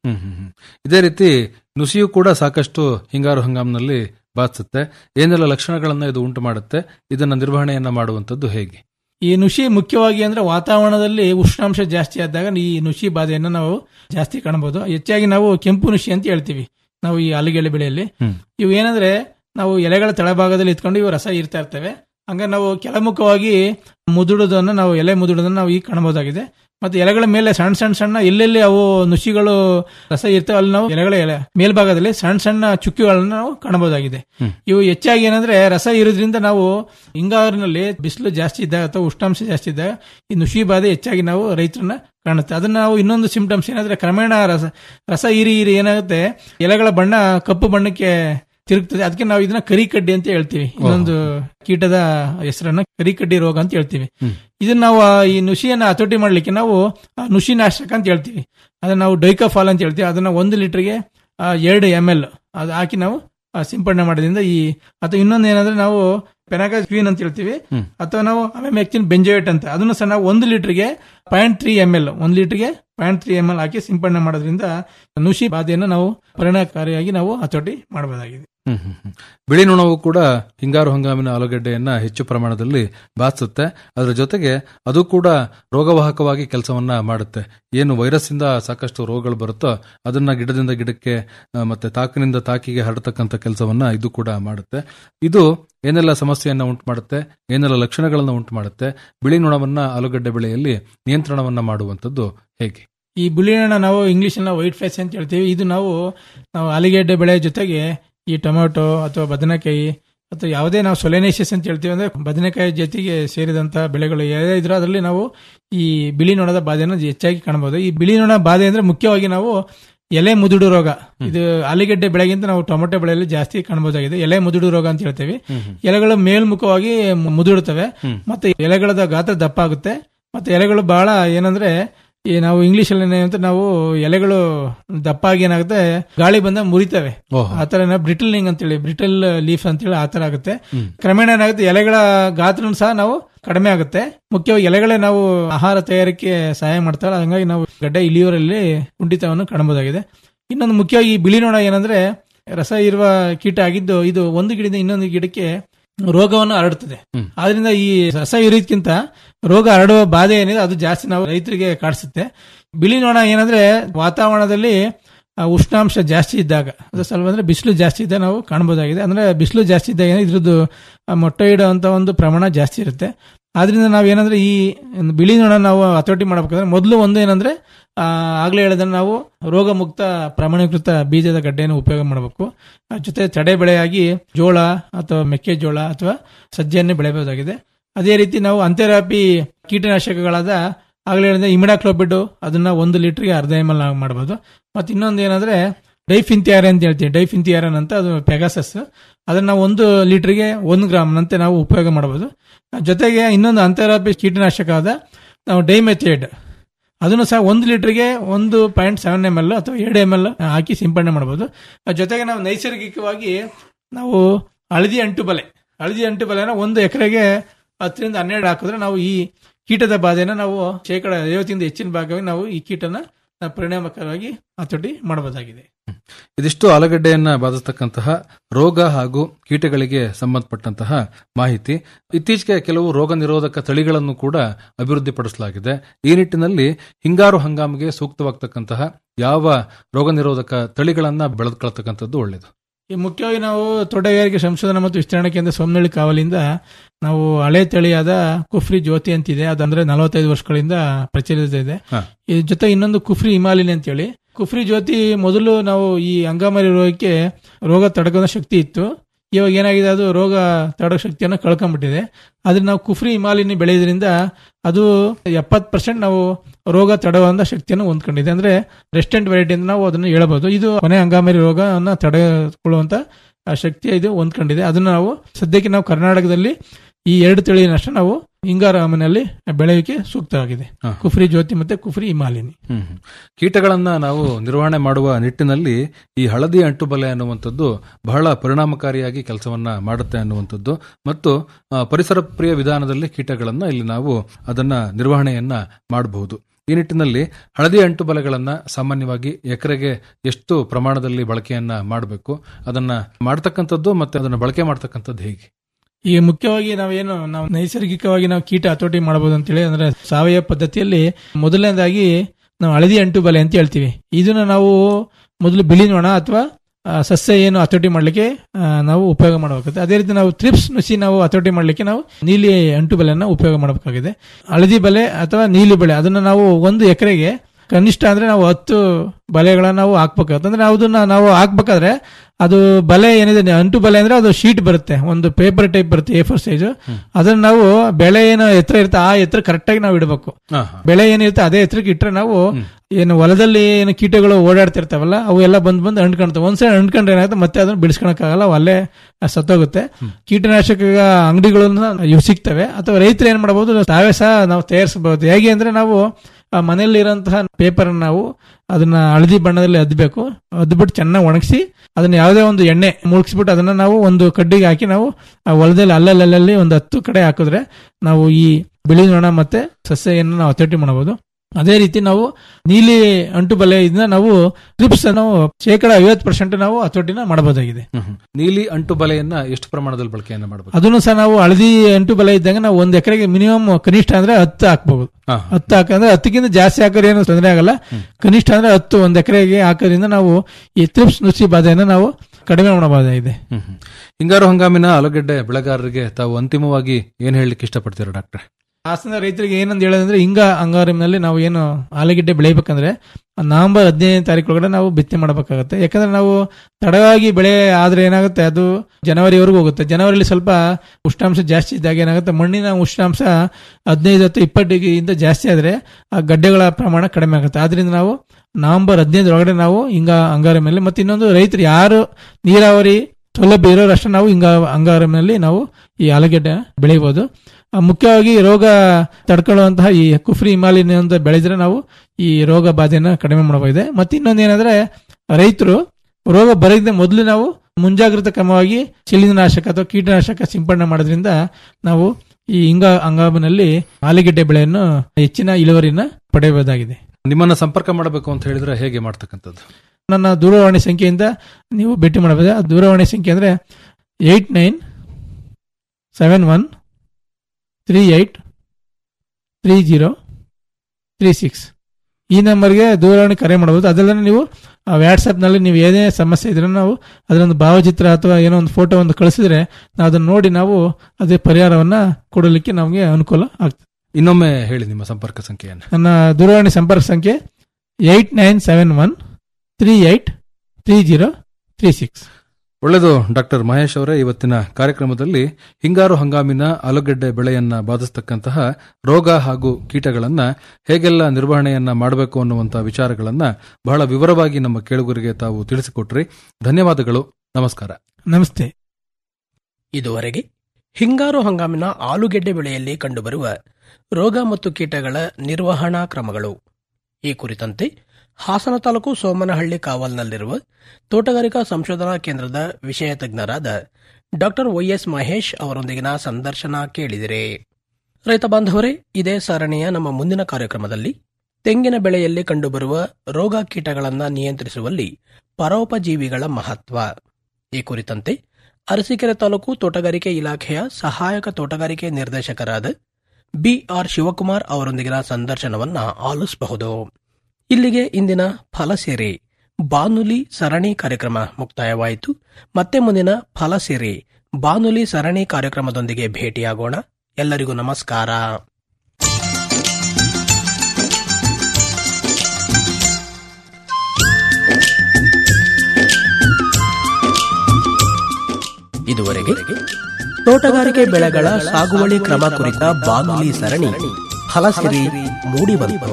ಹ್ಮ್ ಹ್ಮ್ ಹ್ಮ್. ಇದೇ ರೀತಿ ನುಸಿಯು ಕೂಡ ಸಾಕಷ್ಟು ಹಿಂಗಾರು ಹಂಗಾಮಿನಲ್ಲಿ ಬಾಧಿಸುತ್ತೆ ಏನೆಲ್ಲ ಲಕ್ಷಣಗಳನ್ನ ಇದು ಉಂಟು ಮಾಡುತ್ತೆ ಇದನ್ನ ನಿರ್ವಹಣೆಯನ್ನ ಮಾಡುವಂತದ್ದು ಹೇಗೆ ಈ ನುಷಿ ಮುಖ್ಯವಾಗಿ ಅಂದ್ರೆ ವಾತಾವರಣದಲ್ಲಿ ಉಷ್ಣಾಂಶ ಜಾಸ್ತಿ ಆದಾಗ ಈ ನುಷಿ ಬಾಧೆಯನ್ನು ನಾವು ಜಾಸ್ತಿ ಕಾಣಬಹುದು ಹೆಚ್ಚಾಗಿ ನಾವು ಕೆಂಪು ನುಷಿ ಅಂತ ಹೇಳ್ತೀವಿ ನಾವು ಈ ಆಲೂಗೆಡ್ಡೆ ಬೆಳೆಯಲ್ಲಿ ಹ್ಮ್. ಇವು ಏನಂದ್ರೆ ನಾವು ಎಲೆಗಳ ತಳಭಾಗದಲ್ಲಿ ಇತ್ಕೊಂಡು ಇವು ರಸ ಇರ್ತಾ ಇರ್ತವೆ ಹಂಗ ನಾವು ಕೆಳಮುಖವಾಗಿ ಮುದುಡೋದನ್ನ ನಾವು ಎಲೆ ಮುದುಡೋದನ್ನ ನಾವು ಈಗ ಕಾಣಬಹುದಾಗಿದೆ ಮತ್ತೆ ಎಲೆಗಳ ಮೇಲೆ ಸಣ್ಣ ಸಣ್ಣ ಸಣ್ಣ ಎಲ್ಲೆಲ್ಲಿ ಅವು ನುಷಿಗಳು ರಸ ಇರ್ತವೆ ಅಲ್ಲಿ ನಾವು ಎಲೆಗಳ ಎಲೆ ಮೇಲ್ಭಾಗದಲ್ಲಿ ಸಣ್ಣ ಸಣ್ಣ ಚುಕ್ಕಿಗಳನ್ನ ನಾವು ಕಾಣಬಹುದಾಗಿದೆ ಹ್ಮ್. ಇವು ಹೆಚ್ಚಾಗಿ ಏನಂದ್ರೆ ರಸ ಇರೋದ್ರಿಂದ ನಾವು ಹಿಂಗಾರಿನಲ್ಲಿ ಬಿಸಿಲು ಜಾಸ್ತಿ ಇದ್ದಾಗ ಅಥವಾ ಉಷ್ಣಾಂಶ ಜಾಸ್ತಿ ಇದ್ದಾಗ ಈ ನುಷಿ ಬಾಧೆ ಹೆಚ್ಚಾಗಿ ನಾವು ರೈತರನ್ನ ಕಾಣುತ್ತೆ ಅದನ್ನ ನಾವು ಇನ್ನೊಂದು ಸಿಂಪ್ಟಮ್ಸ್ ಏನಂದ್ರೆ ಕ್ರಮೇಣ ರಸ ರಸ ಇರಿ ಇರಿ ಏನಾಗುತ್ತೆ ಎಲೆಗಳ ಬಣ್ಣ ಕಪ್ಪು ಬಣ್ಣಕ್ಕೆ ತಿರುಗ್ತದೆ ಅದಕ್ಕೆ ನಾವು ಇದನ್ನ ಕರಿಕಡ್ಡಿ ಅಂತ ಹೇಳ್ತೀವಿ ಇನ್ನೊಂದು ಕೀಟದ ಹೆಸರನ್ನ ಕರಿಕಡ್ಡಿ ರೋಗ ಅಂತ ಹೇಳ್ತೀವಿ ಹ್ಮ್. ಇದನ್ನ ನಾವು ಆ ಈ ನುಷಿಯನ್ನ ಹತೋಟಿ ಮಾಡ್ಲಿಕ್ಕೆ ನಾವು ಆ ನುಷಿ ನಾಶಕ ಅಂತ ಹೇಳ್ತೀವಿ ಅದನ್ನ ನಾವು ಡೈಕಾಫಾಲ್ ಅಂತ ಹೇಳ್ತೀವಿ ಅದನ್ನ ಒಂದು ಲೀಟರ್ಗೆ ಎರಡು ಎಮ್ ಎಲ್ ಅದು ಹಾಕಿ ನಾವು ಆ, ಸಿಂಪಡಣೆ ಮಾಡೋದ್ರಿಂದ ಈ ಅಥವಾ ಇನ್ನೊಂದು ಏನಂದ್ರೆ ನಾವು ಪೆನಾಗ ಕ್ವೀನ್ ಅಂತ ಹೇಳ್ತೀವಿ ಹ್ಮ್. ಅಥವಾ ನಾವು ಅಮೆಮೆಕ್ಟಿನ್ ಬೆಂಜೋಯೇಟ್ ಅಂತ ಅದನ್ನು ಸಹ ನಾವು ಒಂದು ಲೀಟರ್ಗೆ ಪಾಯಿಂಟ್ ತ್ರೀ ಎಮ್ ಎಲ್ ಒಂದು ಲೀಟರ್ಗೆ ಪಾಯಿಂಟ್ ತ್ರೀ ಎಮ್ ಎಲ್ ಹಾಕಿ ಸಿಂಪಡಣೆ ಮಾಡೋದ್ರಿಂದ ನುಷಿ ಬಾಧೆಯನ್ನು ನಾವು ಪರಿಣಾಮಕಾರಿಯಾಗಿ ನಾವು ಹತೋಟಿ ಮಾಡಬಹುದಾಗಿದೆ ಹ್ಮ್ ಹ್ಮ್ ಹ್ಮ್. ಬಿಳಿ ನೊಣವು ಕೂಡ ಹಿಂಗಾರು ಹಂಗಾಮಿನ ಆಲೂಗಡ್ಡೆಯನ್ನ ಹೆಚ್ಚು ಪ್ರಮಾಣದಲ್ಲಿ ಬಾಧಿಸುತ್ತೆ ಅದರ ಜೊತೆಗೆ ಅದು ಕೂಡ ರೋಗವಾಹಕವಾಗಿ ಕೆಲಸವನ್ನ ಮಾಡುತ್ತೆ ಏನು ವೈರಸ್ ಇಂದ ಸಾಕಷ್ಟು ರೋಗಗಳು ಬರುತ್ತೋ ಅದನ್ನ ಗಿಡದಿಂದ ಗಿಡಕ್ಕೆ ಆ, ಮತ್ತೆ ತಾಕಿನಿಂದ ತಾಕಿಗೆ ಹರಡತಕ್ಕಂಥ ಕೆಲಸವನ್ನ ಇದು ಕೂಡ ಮಾಡುತ್ತೆ ಇದು ಏನೆಲ್ಲ ಸಮಸ್ಯೆಯನ್ನ ಉಂಟು ಮಾಡುತ್ತೆ ಏನೆಲ್ಲ ಲಕ್ಷಣಗಳನ್ನ ಉಂಟು ಮಾಡುತ್ತೆ ಬಿಳಿ ನೊಣವನ್ನ ಆಲೂಗಡ್ಡೆ ಬೆಳೆಯಲ್ಲಿ ನಿಯಂತ್ರಣವನ್ನ ಮಾಡುವಂತದ್ದು ಹೇಗೆ ಈ ಬಿಳಿಯಣ್ಣ ನಾವು ಇಂಗ್ಲಿಷ್ ವೈಟ್ ಫೇಸ್ ಅಂತ ಹೇಳ್ತೀವಿ ಇದು ನಾವು ನಾವು ಆಲಿಗೆಡ್ಡೆ ಬೆಳೆ ಜೊತೆಗೆ ಈ ಟೊಮೆಟೊ ಅಥವಾ ಬದನೆಕಾಯಿ ಅಥವಾ ಯಾವುದೇ ನಾವು ಸೊಲೆನೇಷಿಯಸ್ ಅಂತ ಹೇಳ್ತೀವಿ ಅಂದ್ರೆ ಬದನೆಕಾಯಿ ಜೊತೆಗೆ ಸೇರಿದಂತ ಬೆಳೆಗಳು ಯಾವುದೇ ಇದ್ರೂ ಅದರಲ್ಲಿ ನಾವು ಈ ಬಿಳಿ ನೊಣದ ಬಾಧೆಯನ್ನು ಹೆಚ್ಚಾಗಿ ಕಾಣಬಹುದು ಈ ಬಿಳಿ ನೊಣ ಬಾಧೆ ಅಂದ್ರೆ ಮುಖ್ಯವಾಗಿ ನಾವು ಎಲೆ ಮುದುಡು ರೋಗ ಇದು ಆಲಿಗೆಡ್ಡೆ ಬೆಳೆಗಿಂತ ನಾವು ಟೊಮೆಟೊ ಬೆಳೆಯಲ್ಲಿ ಜಾಸ್ತಿ ಕಾಣಬಹುದಾಗಿದೆ ಎಲೆ ಮುದುಡು ರೋಗ ಅಂತ ಹೇಳ್ತೀವಿ ಎಲೆಗಳು ಮೇಲ್ಮುಖವಾಗಿ ಮು- ಮುದುಡುತ್ತವೆ ಮತ್ತೆ ಎಲೆಗಳದ ಗಾತ್ರ ದಪ್ಪ ಆಗುತ್ತೆ ಮತ್ತೆ ಎಲೆಗಳು ಬಹಳ ಏನಂದ್ರೆ ಈ ನಾವು ಇಂಗ್ಲಿಷ್ ಅಲ್ಲಿ ಏನಂತ ನಾವು ಎಲೆಗಳು ದಪ್ಪಾಗಿ ಏನಾಗುತ್ತೆ ಗಾಳಿ ಬಂದ ಮುರಿತವೆ ಓಹೋ. ಆ ತರ ಬ್ರಿಟಲ್ನಿಂಗ್ ಅಂತೇಳಿ ಬ್ರಿಟಲ್ ಲೀಫ್ ಅಂತೇಳಿ ಆ ತರ ಆಗುತ್ತೆ ಕ್ರಮೇಣ ಏನಾಗುತ್ತೆ ಎಲೆಗಳ ಗಾತ್ರ ಸಹ ನಾವು ಕಡಿಮೆ ಆಗುತ್ತೆ ಮುಖ್ಯವಾಗಿ ಎಲೆಗಳೇ ನಾವು ಆಹಾರ ತಯಾರಿಕೆ ಸಹಾಯ ಮಾಡ್ತಾಳೆ ಹಂಗಾಗಿ ನಾವು ಗಡ್ಡೆ ಇಳಿಯೋರಲ್ಲಿ ಕುಂಠಿತವನ್ನು ಕಾಣಬಹುದಾಗಿದೆ ಇನ್ನೊಂದು ಮುಖ್ಯವಾಗಿ ಈ ಬಿಳಿ ನೊಣ ಏನಂದ್ರೆ ರಸ ಇರುವ ಕೀಟ ಆಗಿದ್ದು ಇದು ಒಂದು ಗಿಡದಿಂದ ಇನ್ನೊಂದು ಗಿಡಕ್ಕೆ ರೋಗವನ್ನು ಹರಡುತ್ತದೆ ಆದ್ರಿಂದ ಈ ರಸ ಇರೋದಕ್ಕಿಂತ ರೋಗ ಹರಡುವ ಬಾಧೆ ಏನಿದೆ ಅದು ಜಾಸ್ತಿ ನಾವು ರೈತರಿಗೆ ಕಾಡಿಸುತ್ತೆ ಬಿಳಿ ನೊಣ ಏನಂದ್ರೆ ವಾತಾವರಣದಲ್ಲಿ ಆ, ಉಷ್ಣಾಂಶ ಜಾಸ್ತಿ ಇದ್ದಾಗ ಅದು ಸ್ವಲ್ಪ ಅಂದ್ರೆ ಬಿಸಿಲು ಜಾಸ್ತಿ ಇದ್ದಾಗ ನಾವು ಕಾಣಬಹುದಾಗಿದೆ ಅಂದ್ರೆ ಬಿಸಿಲು ಜಾಸ್ತಿ ಇದ್ದಾಗ ಏನ್ ಇದ್ರದ್ದು ಆ, ಮೊಟ್ಟೆ ಇಡುವಂತ ಒಂದು ಪ್ರಮಾಣ ಜಾಸ್ತಿ ಇರುತ್ತೆ ಆದ್ರಿಂದ ನಾವ್ ಏನಂದ್ರೆ ಈ ಒಂದು ಬಿಳಿ ನೊಣ ನಾವು ಹತೋಟಿ ಮಾಡ್ಬೇಕಂದ್ರೆ ಮೊದಲು ಒಂದು ಏನಂದ್ರೆ ಆ, ಆಗ್ಲೇ ಹೇಳಿದ್ರೆ ನಾವು ರೋಗ ಮುಕ್ತ ಪ್ರಮಾಣೀಕೃತ ಬೀಜದ ಗಡ್ಡೆಯನ್ನು ಉಪಯೋಗ ಮಾಡಬೇಕು ಆ ಜೊತೆ ತಡೆ ಬೆಳೆಯಾಗಿ ಜೋಳ ಅಥವಾ ಮೆಕ್ಕೆಜೋಳ ಅಥವಾ ಸಜ್ಜೆಯನ್ನೇ ಬೆಳೆಯಬಹುದಾಗಿದೆ ಅದೇ ರೀತಿ ನಾವು ಅಂತ್ಯವ್ಯಾಪಿ ಕೀಟನಾಶಕಗಳಾದ ಆಗ್ಲೇ ಹೇಳಿದ್ರೆ ಇಮಿಡಾಕ್ಲೋಬಿಡ್ ಅದನ್ನ ಒಂದು ಲೀಟರ್ಗೆ ಅರ್ಧ ಎಮ್ ಎಲ್ ಮಾಡಬಹುದು ಮತ್ತೆ ಇನ್ನೊಂದು ಏನಂದ್ರೆ ಡೈಫಿಂತಿಯಾರನ್ ಅಂತ ಹೇಳ್ತೀವಿ ಡೈಫಿಂತಿಯಾರನ್ ಅಂತ ಅದು ಪೆಗಾಸಸ್ ಅದನ್ನ ನಾವು ಒಂದು ಲೀಟರ್ಗೆ ಒಂದು ಗ್ರಾಮ್ನಂತೆ ನಾವು ಉಪಯೋಗ ಮಾಡಬಹುದು ಜೊತೆಗೆ ಇನ್ನೊಂದು ಅಂತಾರಾಪಿ ಕೀಟನಾಶಕ ಆದ ನಾವು ಡೈಮೆಥೇಡ್ ಅದನ್ನು ಸಹ ಒಂದು ಲೀಟರ್ಗೆ ಒಂದು ಪಾಯಿಂಟ್ ಸೆವೆನ್ ಎಮ್ ಎಲ್ ಅಥವಾ ಎರಡು ಎಮ್ ಎಲ್ ಹಾಕಿ ಸಿಂಪಡಣೆ ಮಾಡಬಹುದು ಜೊತೆಗೆ ನಾವು ನೈಸರ್ಗಿಕವಾಗಿ ನಾವು ಹಳದಿ ಅಂಟು ಬಲೆ ಹಳದಿ ಅಂಟು ಬಲೆನ ಒಂದು ಎಕರೆಗೆ ಹತ್ತರಿಂದ ಹನ್ನೆರಡು ಹಾಕಿದ್ರೆ ನಾವು ಈ ಕೀಟದ ಬಾಧೆನ ನಾವು ಶೇಕಡ ಐವತ್ತಿಂದ ಹೆಚ್ಚಿನ ಭಾಗವಾಗಿ ನಾವು ಈ ಕೀಟನ ನಾವು ಪರಿಣಾಮಕಾರವಾಗಿ ಹತೋಟಿ ಮಾಡಬಹುದಾಗಿದೆ ಇದಿಷ್ಟು ಆಲೂಗಡ್ಡೆಯನ್ನ ಬಾಧಿಸತಕ್ಕಂತಹ ರೋಗ ಹಾಗೂ ಕೀಟಗಳಿಗೆ ಸಂಬಂಧಪಟ್ಟಂತಹ ಮಾಹಿತಿ ಇತ್ತೀಚೆಗೆ ಕೆಲವು ರೋಗ ನಿರೋಧಕ ತಳಿಗಳನ್ನು ಕೂಡ ಅಭಿವೃದ್ಧಿಪಡಿಸಲಾಗಿದೆ ಈ ನಿಟ್ಟಿನಲ್ಲಿ ಹಿಂಗಾರು ಹಂಗಾಮಿಗೆ ಸೂಕ್ತವಾಗ್ತಕ್ಕಂತಹ ಯಾವ ರೋಗ ನಿರೋಧಕ ತಳಿಗಳನ್ನ ಬೆಳೆದುಕೊಳ್ತಕ್ಕಂಥದ್ದು ಒಳ್ಳೆಯದು ಈ ಮುಖ್ಯವಾಗಿ ನಾವು ತೋಟಗಾರಿಕೆ ಸಂಶೋಧನಾ ಮತ್ತು ವಿಸ್ತರಣಾ ಕೇಂದ್ರ ಸೋಮನಹಳ್ಳಿ ಕಾವಲಿಂದ ನಾವು ಹಳೆ ತಳಿಯಾದ ಕುಫ್ರಿ ಜ್ಯೋತಿ ಅಂತಿದೆ ಅದಂದ್ರೆ ನಲವತ್ತೈದು ವರ್ಷಗಳಿಂದ ಪ್ರಚಲಿತ ಇದೆ ಹಾ. ಇದ್ರ ಜೊತೆ ಇನ್ನೊಂದು ಕುಫ್ರಿ ಹಿಮಾಲಿನಿ ಅಂತೇಳಿ ಕುಫ್ರಿ ಜ್ಯೋತಿ ಮೊದಲು ನಾವು ಈ ಅಂಗಾಮರಿ ರೋಗಕ್ಕೆ ರೋಗ ತಡೆಗೋ ಶಕ್ತಿ ಇತ್ತು ಇವಾಗ ಏನಾಗಿದೆ ಅದು ರೋಗ ತಡೆಗೋ ಶಕ್ತಿಯನ್ನು ಕಳ್ಕೊಂಡ್ಬಿಟ್ಟಿದೆ ಆದ್ರೆ ನಾವು ಕುಫ್ರಿ ಹಿಮಾಲಿನಿ ಬೆಳೆಯೋದ್ರಿಂದ ಅದು ಎಪ್ಪತ್ತು ಪರ್ಸೆಂಟ್ ನಾವು ರೋಗ ತಡೆಯುವಂತ ಶಕ್ತಿಯನ್ನು ಹೊಂದ್ಕೊಂಡಿದೆ ಅಂದ್ರೆ ರೆಸ್ಟೆಂಟ್ ವೆರೈಟಿ ಅಂತ ನಾವು ಅದನ್ನು ಹೇಳಬಹುದು ಇದು ಕೊನೆ ಅಂಗಾಮರಿ ರೋಗವನ್ನು ತಡೆದುಕೊಳ್ಳುವಂತ ಆ ಶಕ್ತಿ ಇದು ಹೊಂದ್ಕೊಂಡಿದೆ ಅದನ್ನ ನಾವು ಸದ್ಯಕ್ಕೆ ನಾವು ಕರ್ನಾಟಕದಲ್ಲಿ ಈ ಎರಡು ತಳಿಯನ್ನಷ್ಟು ನಾವು ಹಿಂಗಾರು ಹವಾಮಾನಲ್ಲಿ ಬೆಳೆಯೋಕೆ ಸೂಕ್ತವಾಗಿದೆ ಹಾ. ಕುಫ್ರಿ ಜ್ಯೋತಿ ಮತ್ತೆ ಕುಫ್ರಿ ಹಿಮಾಲಿನಿ ಹ್ಮ್ ಹ್ಮ್. ಕೀಟಗಳನ್ನ ನಾವು ನಿರ್ವಹಣೆ ಮಾಡುವ ನಿಟ್ಟಿನಲ್ಲಿ ಈ ಹಳದಿ ಅಂಟುಬಲೆ ಅನ್ನುವಂಥದ್ದು ಬಹಳ ಪರಿಣಾಮಕಾರಿಯಾಗಿ ಕೆಲಸವನ್ನ ಮಾಡುತ್ತೆ ಅನ್ನುವಂಥದ್ದು ಮತ್ತು ಆ, ಪರಿಸರ ಪ್ರಿಯ ವಿಧಾನದಲ್ಲಿ ಕೀಟಗಳನ್ನ ಇಲ್ಲಿ ನಾವು ಅದನ್ನ ನಿರ್ವಹಣೆಯನ್ನ ಮಾಡಬಹುದು ಈ ನಿಟ್ಟಿನಲ್ಲಿ ಹಳದಿ ಅಂಟು ಬಲೆಗಳನ್ನ ಸಾಮಾನ್ಯವಾಗಿ ಎಕರೆಗೆ ಎಷ್ಟು ಪ್ರಮಾಣದಲ್ಲಿ ಬಳಕೆಯನ್ನ ಮಾಡಬೇಕು ಅದನ್ನ ಮಾಡ್ತಕ್ಕಂಥದ್ದು ಮತ್ತೆ ಅದನ್ನ ಬಳಕೆ ಮಾಡ್ತಕ್ಕಂಥದ್ದು ಹೇಗೆ ಈಗ ಮುಖ್ಯವಾಗಿ ನಾವೇನು ನಾವು ನೈಸರ್ಗಿಕವಾಗಿ ನಾವು ಕೀಟ ಹತೋಟಿ ಮಾಡಬಹುದು ಅಂತೇಳಿ ಅಂದ್ರೆ ಸಾವಯವ ಪದ್ಧತಿಯಲ್ಲಿ ಮೊದಲನೇದಾಗಿ ನಾವು ಹಳದಿ ಅಂಟು ಬಲೆ ಅಂತ ಹೇಳ್ತೀವಿ ಇದನ್ನ ನಾವು ಮೊದಲು ಬಿಳಿ ನೊಣ ಅಥವಾ ಆ, ಸಸ್ಯ ಏನು ಹತೋಟಿ ಮಾಡ್ಲಿಕ್ಕೆ ಆ, ನಾವು ಉಪಯೋಗ ಮಾಡಬೇಕಾಗುತ್ತೆ ಅದೇ ರೀತಿ ನಾವು ತ್ರಿಪ್ಸ್ ನುಸಿ ನಾವು ಹತೋಟಿ ಮಾಡ್ಲಿಕ್ಕೆ ನಾವು ನೀಲಿ ಅಂಟು ಬಲೆಯನ್ನ ಉಪಯೋಗ ಮಾಡಬೇಕಾಗಿದೆ ಹಳದಿ ಬಲೆ ಅಥವಾ ನೀಲಿ ಬಲೆ ಅದನ್ನ ನಾವು ಒಂದು ಎಕರೆಗೆ ಕನಿಷ್ಠ ಅಂದ್ರೆ ನಾವು ಹತ್ತು ಬಲೆಗಳನ್ನ ನಾವು ಹಾಕ್ಬೇಕಾಗುತ್ತೆ ಅಂದ್ರೆ ಅದನ್ನ ನಾವು ಹಾಕ್ಬೇಕಾದ್ರೆ ಅದು ಬಲೆ ಏನಿದೆ ಅಂಟು ಬಲೆ ಅಂದ್ರೆ ಅದು ಶೀಟ್ ಬರುತ್ತೆ ಒಂದು ಪೇಪರ್ ಟೈಪ್ ಬರುತ್ತೆ ಎ ಫೋರ್ ಸೈಜ್ ಅದನ್ನ ನಾವು ಬೆಳೆ ಏನು ಎತ್ತರ ಇರುತ್ತೆ ಆ ಎತ್ತರ ಕರೆಕ್ಟ್ ಆಗಿ ನಾವು ಇಡಬೇಕು ಹಾ, ಬೆಳೆ ಏನಿರುತ್ತೆ ಅದೇ ಎತ್ತರಕ್ಕೆ ಇಟ್ಟರೆ ನಾವು ಏನು ಹೊಲದಲ್ಲಿ ಏನು ಕೀಟಗಳು ಓಡಾಡ್ತಿರ್ತಾವಲ್ಲ ಅವು ಎಲ್ಲ ಬಂದ್ ಬಂದು ಅಂಟ್ಕೊಂತವೆ ಒಂದ್ಸಲ ಅಂಟ್ಕೊಂಡ್ರೆ ಏನಾಗುತ್ತೆ ಮತ್ತೆ ಅದನ್ನ ಬಿಡಿಸ್ಕೊಳಕ್ಕಾಗಲ್ಲ ಅವು ಅಲ್ಲೇ ಸತ್ತೋಗುತ್ತೆ ಕೀಟನಾಶಕ ಅಂಗಡಿಗಳನ್ನ ಇವು ಸಿಗ್ತವೆ ಅಥವಾ ರೈತರು ಏನ್ ಮಾಡಬಹುದು ತಾವೇ ಸಹ ನಾವು ತಯಾರಿಸಬಹುದು ಹೇಗೆ ಅಂದ್ರೆ ನಾವು ಆ ಮನೆಯಲ್ಲಿ ಇರುವಂತಹ ಪೇಪರ್ ನಾವು ಅದನ್ನ ಹಳದಿ ಬಣ್ಣದಲ್ಲಿ ಅದ್ಬೇಕು ಅದ್ಬಿಟ್ಟು ಚೆನ್ನಾಗಿ ಒಣಗಿಸಿ ಅದನ್ನ ಯಾವುದೇ ಒಂದು ಎಣ್ಣೆ ಮುಳುಗಿಸ್ಬಿಟ್ಟು ಅದನ್ನ ನಾವು ಒಂದು ಕಡ್ಡಿಗೆ ಹಾಕಿ ನಾವು ಆ ಹೊಲದಲ್ಲಿ ಅಲ್ಲಲ್ಲಲ್ಲಿ ಒಂದು ಹತ್ತು ಕಡೆ ಹಾಕಿದ್ರೆ ನಾವು ಈ ಬಿಳಿ ನೊಣ ಮತ್ತೆ ಸಸ್ಯವನ್ನು ನಾವು ಹತೋಟಿ ಮಾಡಬಹುದು ಅದೇ ರೀತಿ ನಾವು ನೀಲಿ ಅಂಟು ಬಲೆ ಇದನ್ನ ನಾವು ಟ್ರಿಪ್ಸ್ ನಾವು ಶೇಕಡ ಐವತ್ತು ಪರ್ಸೆಂಟ್ ನಾವು ಹತೋಟಿನ ಮಾಡಬಹುದಾಗಿದೆ ನೀಲಿ ಅಂಟು ಬಲೆಯನ್ನ ಎಷ್ಟು ಪ್ರಮಾಣದಲ್ಲಿ ಬಳಕೆಯನ್ನ ಮಾಡಬೇಕು ಅದನ್ನು ಸಹ ನಾವು ಹಳದಿ ಅಂಟು ಬಲೆ ಇದ್ದಂಗೆ ನಾವು ಒಂದ್ ಎಕರೆಗೆ ಮಿನಿಮಮ್ ಕನಿಷ್ಠ ಅಂದ್ರೆ ಹತ್ತು ಹಾಕ್ಬಹುದು ಹಾ. ಹತ್ತು ಹಾಕಂದ್ರೆ ಹತ್ತಕ್ಕಿಂತ ಜಾಸ್ತಿ ಹಾಕೋರು ಏನು ತೊಂದರೆ ಆಗಲ್ಲ ಕನಿಷ್ಠ ಅಂದ್ರೆ ಹತ್ತು ಒಂದ್ ಎಕರೆಗೆ ಹಾಕೋದ್ರಿಂದ ನಾವು ಈ ತ್ರಿಪ್ಸ್ ನುಸಿ ಬಾಧೆಯನ್ನು ನಾವು ಕಡಿಮೆ ಮಾಡಬಹುದಾಗಿದೆ ಹ್ಮ್ ಹ್ಮ್. ಹಿಂಗಾರು ಹಂಗಾಮಿನ ಆಲೂಗೆಡ್ಡೆ ಬೆಳೆಗಾರರಿಗೆ ತಾವು ಅಂತಿಮವಾಗಿ ಏನ್ ಹೇಳಲಿಕ್ಕೆ ಇಷ್ಟಪಡ್ತೀರಾ ಡಾಕ್ಟ್ರೆ ಹಾಸನ ರೈತರಿಗೆ ಏನಂತ ಹೇಳೋದಂದ್ರೆ ಹಿಂಗ ಹಂಗಾರಿನಲ್ಲಿ ನಾವು ಏನು ಆಲೂಗೆಡ್ಡೆ ಬೆಳಿಬೇಕಂದ್ರೆ ನವೆಂಬರ್ ಹದಿನೈದನೇ ತಾರೀಕು ಒಳಗಡೆ ನಾವು ಬಿತ್ತನೆ ಮಾಡಬೇಕಾಗುತ್ತೆ ಯಾಕಂದ್ರೆ ನಾವು ತಡವಾಗಿ ಬೆಳೆ ಆದ್ರೆ ಏನಾಗುತ್ತೆ ಅದು ಜನವರಿವರೆಗೂ ಹೋಗುತ್ತೆ ಜನವರಿಲಿ ಸ್ವಲ್ಪ ಉಷ್ಣಾಂಶ ಜಾಸ್ತಿ ಇದ್ದಾಗ ಏನಾಗುತ್ತೆ ಮಣ್ಣಿನ ಉಷ್ಣಾಂಶ ಹದಿನೈದು ಹತ್ತು ಇಪ್ಪತ್ತು ಡಿಗ್ರಿಯಿಂದ ಜಾಸ್ತಿ ಆದ್ರೆ ಆ ಗಡ್ಡೆಗಳ ಪ್ರಮಾಣ ಕಡಿಮೆ ಆಗುತ್ತೆ ಆದ್ರಿಂದ ನಾವು ನವೆಂಬರ್ ಹದಿನೈದರೊಳಗಡೆ ನಾವು ಹಿಂಗ ಹಂಗಾರ ಮೇಲೆ ಮತ್ತೆ ಇನ್ನೊಂದು ರೈತರು ಯಾರು ನೀರಾವರಿ ಸೌಲಭ್ಯ ಇರೋರಷ್ಟು ನಾವು ಹಿಂಗ ಹಂಗಾರನಲ್ಲಿ ನಾವು ಈ ಆಲೂಗೆಡ್ಡೆ ಬೆಳಿಬಹುದು ಆ, ಮುಖ್ಯವಾಗಿ ರೋಗ ತಡ್ಕೊಳ್ಳುವಂತಹ ಈ ಕುಫ್ರಿ ಹಿಮಾಲಯನ್ ಅಂತ ಬೆಳೆದ್ರೆ ನಾವು ಈ ರೋಗ ಬಾಧೆನ ಕಡಿಮೆ ಮಾಡಬಹುದೇ ಮತ್ತೆ ಇನ್ನೊಂದು ಏನಂದ್ರೆ ರೈತರು ರೋಗ ಬರದೆ ಮೊದಲು ನಾವು ಮುಂಜಾಗ್ರತಾ ಕ್ರಮವಾಗಿ ಶಿಲೀಂಧ್ರನಾಶಕ ಅಥವಾ ಕೀಟನಾಶಕ ಸಿಂಪಡಣೆ ಮಾಡೋದ್ರಿಂದ ನಾವು ಈ ಹಿಂಗ ಹಂಗಾಮಿನಲ್ಲಿ ಆಲೂಗೆಡ್ಡೆ ಬೆಳೆಯನ್ನು ಹೆಚ್ಚಿನ ಇಳುವರಿನ ಪಡೆಯಬಹುದಾಗಿದೆ ನಿಮ್ಮನ್ನ ಸಂಪರ್ಕ ಮಾಡಬೇಕು ಅಂತ ಹೇಳಿದ್ರೆ ಹೇಗೆ ಮಾಡ್ತಕ್ಕಂಥದ್ದು ನನ್ನ ದೂರವಾಣಿ ಸಂಖ್ಯೆಯಿಂದ ನೀವು ಭೇಟಿ ಮಾಡಬಹುದು ಆ ದೂರವಾಣಿ ಸಂಖ್ಯೆ ಅಂದ್ರೆ eight nine seven one three eight three zero three six ಈ ನಂಬರ್ಗೆ ದೂರವಾಣಿ ಕರೆ ಮಾಡಬಹುದು ಅದಲ್ಲದೆ ನೀವು ವಾಟ್ಸ್ಆಪ್ ನಲ್ಲಿ ನೀವು ಏನೇ ಸಮಸ್ಯೆ ಇದ್ರೆ ನಾವು ಅದರೊಂದು ಭಾವಚಿತ್ರ ಅಥವಾ ಏನೋ ಒಂದು ಫೋಟೋ ಒಂದು ಕಳಿಸಿದ್ರೆ ನಾವು ಅದನ್ನ ನೋಡಿ ನಾವು ಅದೇ ಪರಿಹಾರವನ್ನ ಕೊಡಲಿಕ್ಕೆ ನಮಗೆ ಅನುಕೂಲ ಆಗ್ತದೆ ಇನ್ನೊಮ್ಮೆ ಹೇಳಿ ನಿಮ್ಮ ಸಂಪರ್ಕ ಸಂಖ್ಯೆಯನ್ನು ನನ್ನ ದೂರವಾಣಿ ಸಂಪರ್ಕ ಸಂಖ್ಯೆ eight nine seven one three eight three zero three six ಒಳ್ಳೆಯದು ಡಾಕ್ಟರ್ ಮಹೇಶ್ ಅವರೇ ಇವತ್ತಿನ ಕಾರ್ಯಕ್ರಮದಲ್ಲಿ ಹಿಂಗಾರು ಹಂಗಾಮಿನ ಆಲೂಗೆಡ್ಡೆ ಬೆಳೆಯನ್ನ ಬಾಧಿಸತಕ್ಕಂತಹ ರೋಗ ಹಾಗೂ ಕೀಟಗಳನ್ನ ಹೇಗೆಲ್ಲ ನಿರ್ವಹಣೆಯನ್ನ ಮಾಡಬೇಕು ಅನ್ನುವಂತಹ ವಿಚಾರಗಳನ್ನ ಬಹಳ ವಿವರವಾಗಿ ನಮ್ಮ ಕೇಳುಗರಿಗೆ ತಾವು ತಿಳಿಸಿಕೊಟ್ರಿ ಧನ್ಯವಾದಗಳು ನಮಸ್ಕಾರ ನಮಸ್ತೆ ಇದುವರೆಗೆ ಹಿಂಗಾರು ಹಂಗಾಮಿನ ಆಲೂಗೆಡ್ಡೆ ಬೆಳೆಯಲ್ಲಿ ಕಂಡುಬರುವ ರೋಗ ಮತ್ತು ಕೀಟಗಳ ನಿರ್ವಹಣಾ ಕ್ರಮಗಳು ಈ ಕುರಿತಂತೆ ಹಾಸನ ತಾಲೂಕು ಸೋಮನಹಳ್ಳಿ ಕಾವಲ್ನಲ್ಲಿರುವ ತೋಟಗಾರಿಕಾ ಸಂಶೋಧನಾ ಕೇಂದ್ರದ ವಿಷಯ ತಜ್ಞರಾದ ಡಾಕ್ಟರ್ ವೈಎಸ್ ಮಹೇಶ್ ಅವರೊಂದಿಗಿನ ಸಂದರ್ಶನ ಕೇಳಿದಿರಿ ರೈತ ಬಾಂಧವರೇ ಇದೇ ಸರಣಿಯ ನಮ್ಮ ಮುಂದಿನ ಕಾರ್ಯಕ್ರಮದಲ್ಲಿ ತೆಂಗಿನ ಬೆಳೆಯಲ್ಲಿ ಕಂಡುಬರುವ ರೋಗ ಕೀಟಗಳನ್ನು ನಿಯಂತ್ರಿಸುವಲ್ಲಿ ಪರೋಪಜೀವಿಗಳ ಮಹತ್ವ ಈ ಕುರಿತಂತೆ ಅರಸೀಕೆರೆ ತಾಲೂಕು ತೋಟಗಾರಿಕೆ ಇಲಾಖೆಯ ಸಹಾಯಕ ತೋಟಗಾರಿಕೆ ನಿರ್ದೇಶಕರಾದ ಬಿಆರ್ ಶಿವಕುಮಾರ್ ಅವರೊಂದಿಗಿನ ಸಂದರ್ಶನವನ್ನ ಆಲಿಸಬಹುದು ಇಲ್ಲಿಗೆ ಇಂದಿನ ಫಲಸೇರಿ ಬಾನುಲಿ ಸರಣಿ ಕಾರ್ಯಕ್ರಮ ಮುಕ್ತಾಯವಾಯಿತು ಮತ್ತೆ ಮುಂದಿನ ಫಲಸೇರಿ ಬಾನುಲಿ ಸರಣಿ ಕಾರ್ಯಕ್ರಮದೊಂದಿಗೆ ಭೇಟಿಯಾಗೋಣ ಎಲ್ಲರಿಗೂ ನಮಸ್ಕಾರ ಇದುವರೆಗೆ ತೋಟಗಾರಿಕೆ ಬೆಳೆಗಳ ಸಾಗುವಳಿ ಕ್ರಮ ಕುರಿತ ಬಾನುಲಿ ಸರಣಿ ಫಲಸಿರಿ ಮೂಡಿಬಂತು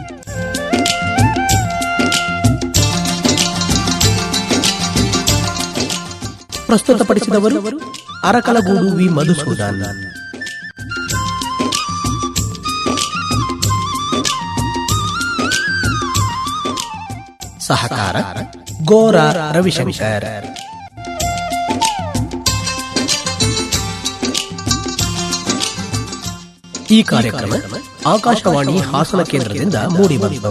ಪ್ರಸ್ತುತಪಡಿಸಿದವರು ಅರಕಲಗೂಡು ವಿ ಮಧುಸೂದನ್ ಸಹಕಾರ ಗೋರ ರವಿಶಂಕರ್ ಈ ಕಾರ್ಯಕ್ರಮ ಆಕಾಶವಾಣಿ ಹಾಸನ ಕೇಂದ್ರದಿಂದ ಮೂಡಿಬಂತು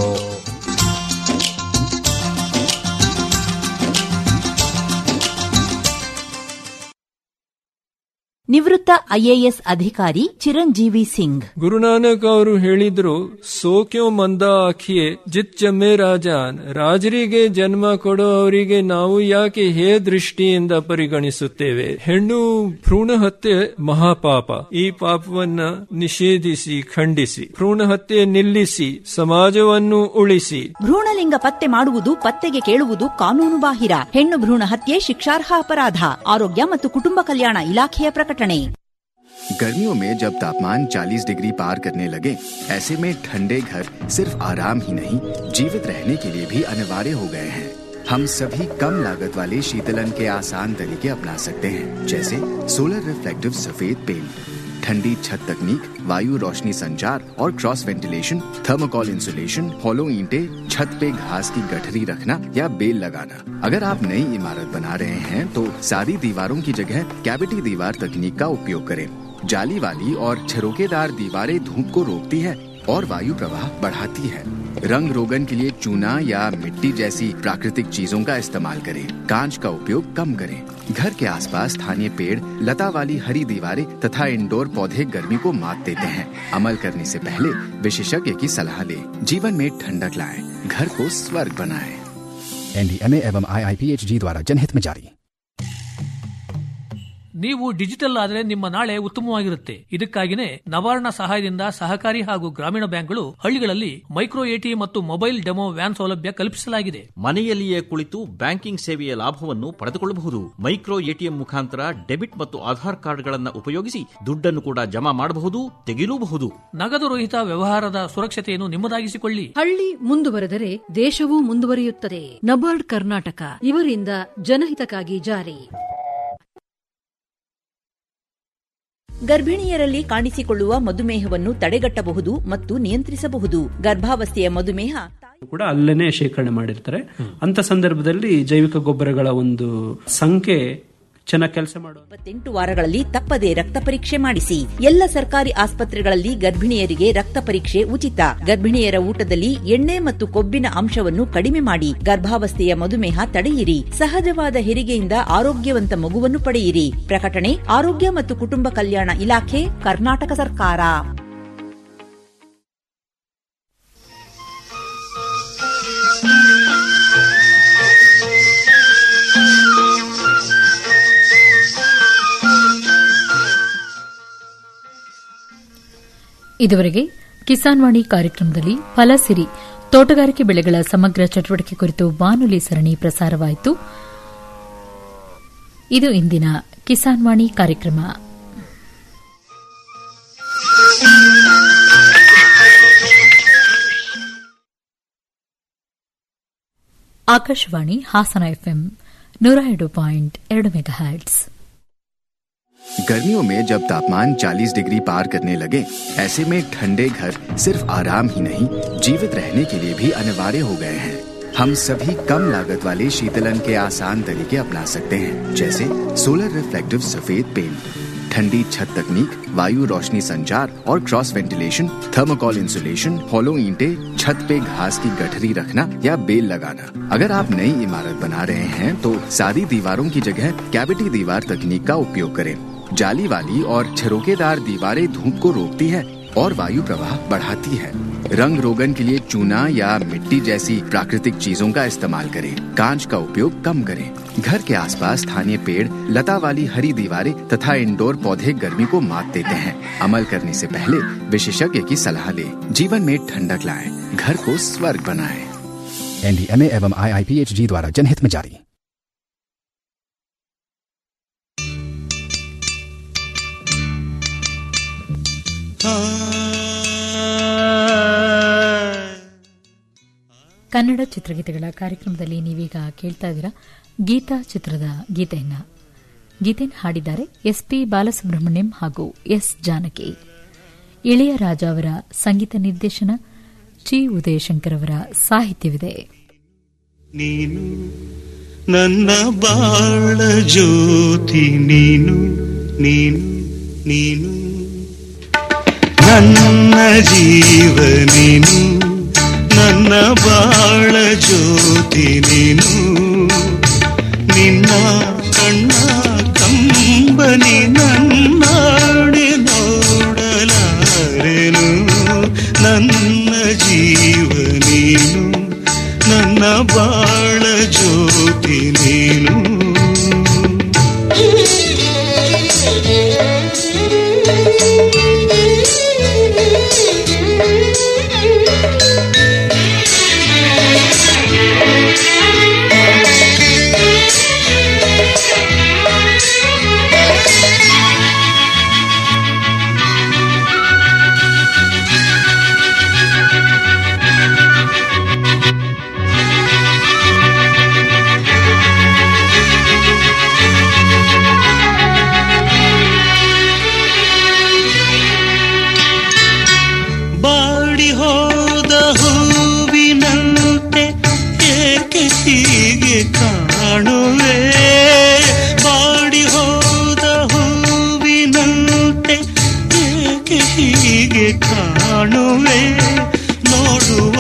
ನಿವೃತ್ತ ಐಎಎಸ್ ಅಧಿಕಾರಿ ಚಿರಂಜೀವಿ ಸಿಂಗ್ ಗುರುನಾನಕ್ ಅವರು ಹೇಳಿದ್ರು ಸೋಕ್ಯೋ ಮಂದ ಆಖಿಯೇ ಜಿತ್ ಜಮ್ಮೆ ರಾಜಾನ್ ರಾಜರಿಗೆ ಜನ್ಮ ಕೊಡೋ ಅವರಿಗೆ ನಾವು ಯಾಕೆ ಹೇ ದೃಷ್ಟಿಯಿಂದ ಪರಿಗಣಿಸುತ್ತೇವೆ ಹೆಣ್ಣು ಭ್ರೂಣ ಹತ್ಯೆ ಮಹಾಪಾಪ ಈ ಪಾಪವನ್ನ ನಿಷೇಧಿಸಿ ಖಂಡಿಸಿ ಭ್ರೂಣ ಹತ್ಯೆ ನಿಲ್ಲಿಸಿ ಸಮಾಜವನ್ನು ಉಳಿಸಿ ಭ್ರೂಣಲಿಂಗ ಪತ್ತೆ ಮಾಡುವುದು ಪತ್ತೆಗೆ ಕೇಳುವುದು ಕಾನೂನು ಬಾಹಿರ ಹೆಣ್ಣು ಭ್ರೂಣ ಹತ್ಯೆ ಶಿಕ್ಷಾರ್ಹ ಅಪರಾಧ ಆರೋಗ್ಯ ಮತ್ತು ಕುಟುಂಬ ಕಲ್ಯಾಣ ಇಲಾಖೆಯ ಪ್ರಕಟಣೆ गर्मियों में जब तापमान 40 डिग्री पार करने लगे ऐसे में ठंडे घर सिर्फ आराम ही नहीं जीवित रहने के लिए भी अनिवार्य हो गए हैं हम सभी कम लागत वाले शीतलन के आसान तरीके अपना सकते हैं जैसे सोलर रिफ्लेक्टिव सफेद पेंट ठंडी छत तकनीक वायु रोशनी संचार और cross ventilation thermocol insulation hollow ईंटे छत पे घास की गठरी रखना या बेल लगाना अगर आप नई इमारत बना रहे हैं तो सादी दीवारों की जगह कैविटी दीवार तकनीक का उपयोग करें जाली वाली और छिरोकेदार दीवारें धूप को रोकती है और वायु प्रवाह बढ़ाती है रंग रोगन के लिए चूना या मिट्टी जैसी प्राकृतिक चीजों का इस्तेमाल करें कांच का उपयोग कम करें घर के आसपास स्थानीय पेड़ लता वाली हरी दीवारें तथा इंडोर पौधे गर्मी को मात देते हैं अमल करने से पहले विशेषज्ञ की सलाह लें जीवन में ठंडक लाएं घर को स्वर्ग बनाएं एनडीएमए एवं आईआईपीएचजी द्वारा जनहित में जारी ನೀವು ಡಿಜಿಟಲ್ ಆದರೆ ನಿಮ್ಮ ನಾಳೆ ಉತ್ತಮವಾಗಿರುತ್ತೆ ಇದಕ್ಕಾಗಿನೇ ನವಾರ್ಣ ಸಹಾಯದಿಂದ ಸಹಕಾರಿ ಹಾಗೂ ಗ್ರಾಮೀಣ ಬ್ಯಾಂಕ್ಗಳು ಹಳ್ಳಿಗಳಲ್ಲಿ ಮೈಕ್ರೋ ಎಟಿ ಮತ್ತು ಮೊಬೈಲ್ ಡೆಮೋ ವ್ಯಾನ್ ಸೌಲಭ್ಯ ಕಲ್ಪಿಸಲಾಗಿದೆ ಮನೆಯಲ್ಲಿಯೇ ಕುಳಿತು ಬ್ಯಾಂಕಿಂಗ್ ಸೇವೆಯ ಲಾಭವನ್ನು ಪಡೆದುಕೊಳ್ಳಬಹುದು ಮೈಕ್ರೋ ಎಟಿಎಂ ಮುಖಾಂತರ ಡೆಬಿಟ್ ಮತ್ತು ಆಧಾರ್ ಕಾರ್ಡ್ಗಳನ್ನು ಉಪಯೋಗಿಸಿ ದುಡ್ಡನ್ನು ಕೂಡ ಜಮಾ ಮಾಡಬಹುದು ತೆಗೆಯಲೂಬಹುದು ನಗದು ರಹಿತ ವ್ಯವಹಾರದ ಸುರಕ್ಷತೆಯನ್ನು ನಿಮ್ಮದಾಗಿಸಿಕೊಳ್ಳಿ ಹಳ್ಳಿ ಮುಂದುವರೆದರೆ ದೇಶವೂ ಮುಂದುವರಿಯುತ್ತದೆ ನಬಾರ್ಡ್ ಕರ್ನಾಟಕ ಇವರಿಂದ ಜನಹಿತಕ್ಕಾಗಿ ಜಾರಿ ಗರ್ಭಿಣಿಯರಲ್ಲಿ ಕಾಣಿಸಿಕೊಳ್ಳುವ ಮಧುಮೇಹವನ್ನು ತಡೆಗಟ್ಟಬಹುದು ಮತ್ತು ನಿಯಂತ್ರಿಸಬಹುದು ಗರ್ಭಾವಸ್ಥೆಯ ಮಧುಮೇಹ ಕೂಡ ಅಲ್ಲೇನೆ ಶೇಖರಣೆ ಮಾಡಿರ್ತಾರೆ ಅಂತ ಸಂದರ್ಭದಲ್ಲಿ ಜೈವಿಕ ಗೊಬ್ಬರಗಳ ಒಂದು ಸಂಖ್ಯೆ ಚೆನ್ನಾಗಿ ಕೆಲಸ ಮಾಡುವ ಇಪ್ಪತ್ತೆಂಟು ವಾರಗಳಲ್ಲಿ ತಪ್ಪದೆ ರಕ್ತ ಪರೀಕ್ಷೆ ಮಾಡಿಸಿ ಎಲ್ಲ ಸರ್ಕಾರಿ ಆಸ್ಪತ್ರೆಗಳಲ್ಲಿ ಗರ್ಭಿಣಿಯರಿಗೆ ರಕ್ತ ಪರೀಕ್ಷೆ ಉಚಿತ ಗರ್ಭಿಣಿಯರ ಊಟದಲ್ಲಿ ಎಣ್ಣೆ ಮತ್ತು ಕೊಬ್ಬಿನ ಅಂಶವನ್ನು ಕಡಿಮೆ ಮಾಡಿ ಗರ್ಭಾವಸ್ಥೆಯ ಮಧುಮೇಹ ತಡೆಯಿರಿ ಸಹಜವಾದ ಹೆರಿಗೆಯಿಂದ ಆರೋಗ್ಯವಂತ ಮಗುವನ್ನು ಪಡೆಯಿರಿ ಪ್ರಕಟಣೆ ಆರೋಗ್ಯ ಮತ್ತು ಕುಟುಂಬ ಕಲ್ಯಾಣ ಇಲಾಖೆ ಕರ್ನಾಟಕ ಸರ್ಕಾರ ಇದುವರೆಗೆ ಕಿಸಾನ್ ವಾಣಿ ಕಾರ್ಯಕ್ರಮದಲ್ಲಿ ಫಲಸಿರಿ ತೋಟಗಾರಿಕೆ ಬೆಳೆಗಳ ಸಮಗ್ರ ಚಟುವಟಿಕೆ ಕುರಿತು ಬಾನುಲಿ ಸರಣಿ ಪ್ರಸಾರವಾಯಿತು ಇದು ಇಂದಿನ ಕಿಸಾನ್ ವಾಣಿ ಕಾರ್ಯಕ್ರಮ ಆಕಾಶವಾಣಿ ಹಾಸನ ಎಫ್ಎಂ ನೂರ ಎರಡು ಪಾಯಿಂಟ್ ಎರಡು ಮೆಗಾಹರ್ಟ್ಸ್ गर्मियों में जब तापमान 40 डिग्री पार करने लगे ऐसे में ठंडे घर सिर्फ आराम ही नहीं जीवित रहने के लिए भी अनिवार्य हो गए हैं हम सभी कम लागत वाले शीतलन के आसान तरीके अपना सकते हैं जैसे सोलर रिफ्लेक्टिव सफेद पेंट ठंडी छत तकनीक वायु रोशनी संचार और cross ventilation thermocol insulation hollow ईंटे छत पे घास की गठरी रखना या बेल लगाना अगर आप नई इमारत बना रहे हैं तो सादी दीवारों की जगह कैविटी दीवार तकनीक का उपयोग करें जाली वाली और छिरोकेदार दीवारें धूप को रोकती है और वायु प्रवाह बढ़ाती है रंग रोगन के लिए चूना या मिट्टी जैसी प्राकृतिक चीजों का इस्तेमाल करें कांच का उपयोग कम करें घर के आसपास स्थानीय पेड़ लता वाली हरी दीवारें तथा इंडोर पौधे गर्मी को मात देते हैं अमल करने से पहले विशेषज्ञ की सलाह लें जीवन में ठंडक लाएं घर को स्वर्ग बनाएं एनडीएमए एवं आईआईपीएचजी द्वारा जनहित में जारी ಕನ್ನಡ ಚಿತ್ರಗೀತೆಗಳ ಕಾರ್ಯಕ್ರಮದಲ್ಲಿ ನೀವೀಗ ಕೇಳ್ತಾ ಇದ್ದೀರಾ ಗೀತಾ ಚಿತ್ರದ ಗೀತೆಯನ್ನ ಗೀತೆಯನ್ನು ಹಾಡಿದ್ದಾರೆ ಎಸ್ಪಿ ಬಾಲಸುಬ್ರಹ್ಮಣ್ಯಂ ಹಾಗೂ ಎಸ್ ಜಾನಕಿ ಇಳೆಯರಾಜ ಅವರ ಸಂಗೀತ ನಿರ್ದೇಶನ ಚಿ ಉದಯಶಂಕರ್ ಅವರ ಸಾಹಿತ್ಯವಿದೆ ನೀನು ನನ್ನ ಬಾಳ ಜ್ಯೋತಿ ನೀನು ನೀನು ನೀನು ನನ್ನ ಜೀವ ನೀನು ನನ್ನ ಬಾಳ ಜ್ಯೋತಿ ನೀನು ನಿನ್ನ ಕಣ್ಣ ಕಂಬನಿ ನನ್ನಾಡಿ ನೋಡಲಾರೆನು ನನ್ನ ಜೀವ ನೀನು ನನ್ನ ಬಾಳ ಜ್ಯೋತಿ ನೀನು ಬಾಡಿ ಹೋದ ಹೂವಿನಂತೆ ಏಕೆ ಹೀಗೆ ಕಾಣುವೆ ಬಾಡಿ ಹೋದ ಹೂವಿನಂತೆ ಏಕೆ ಹೀಗೆ ಕಾಣುವೆ ನೋಡುವ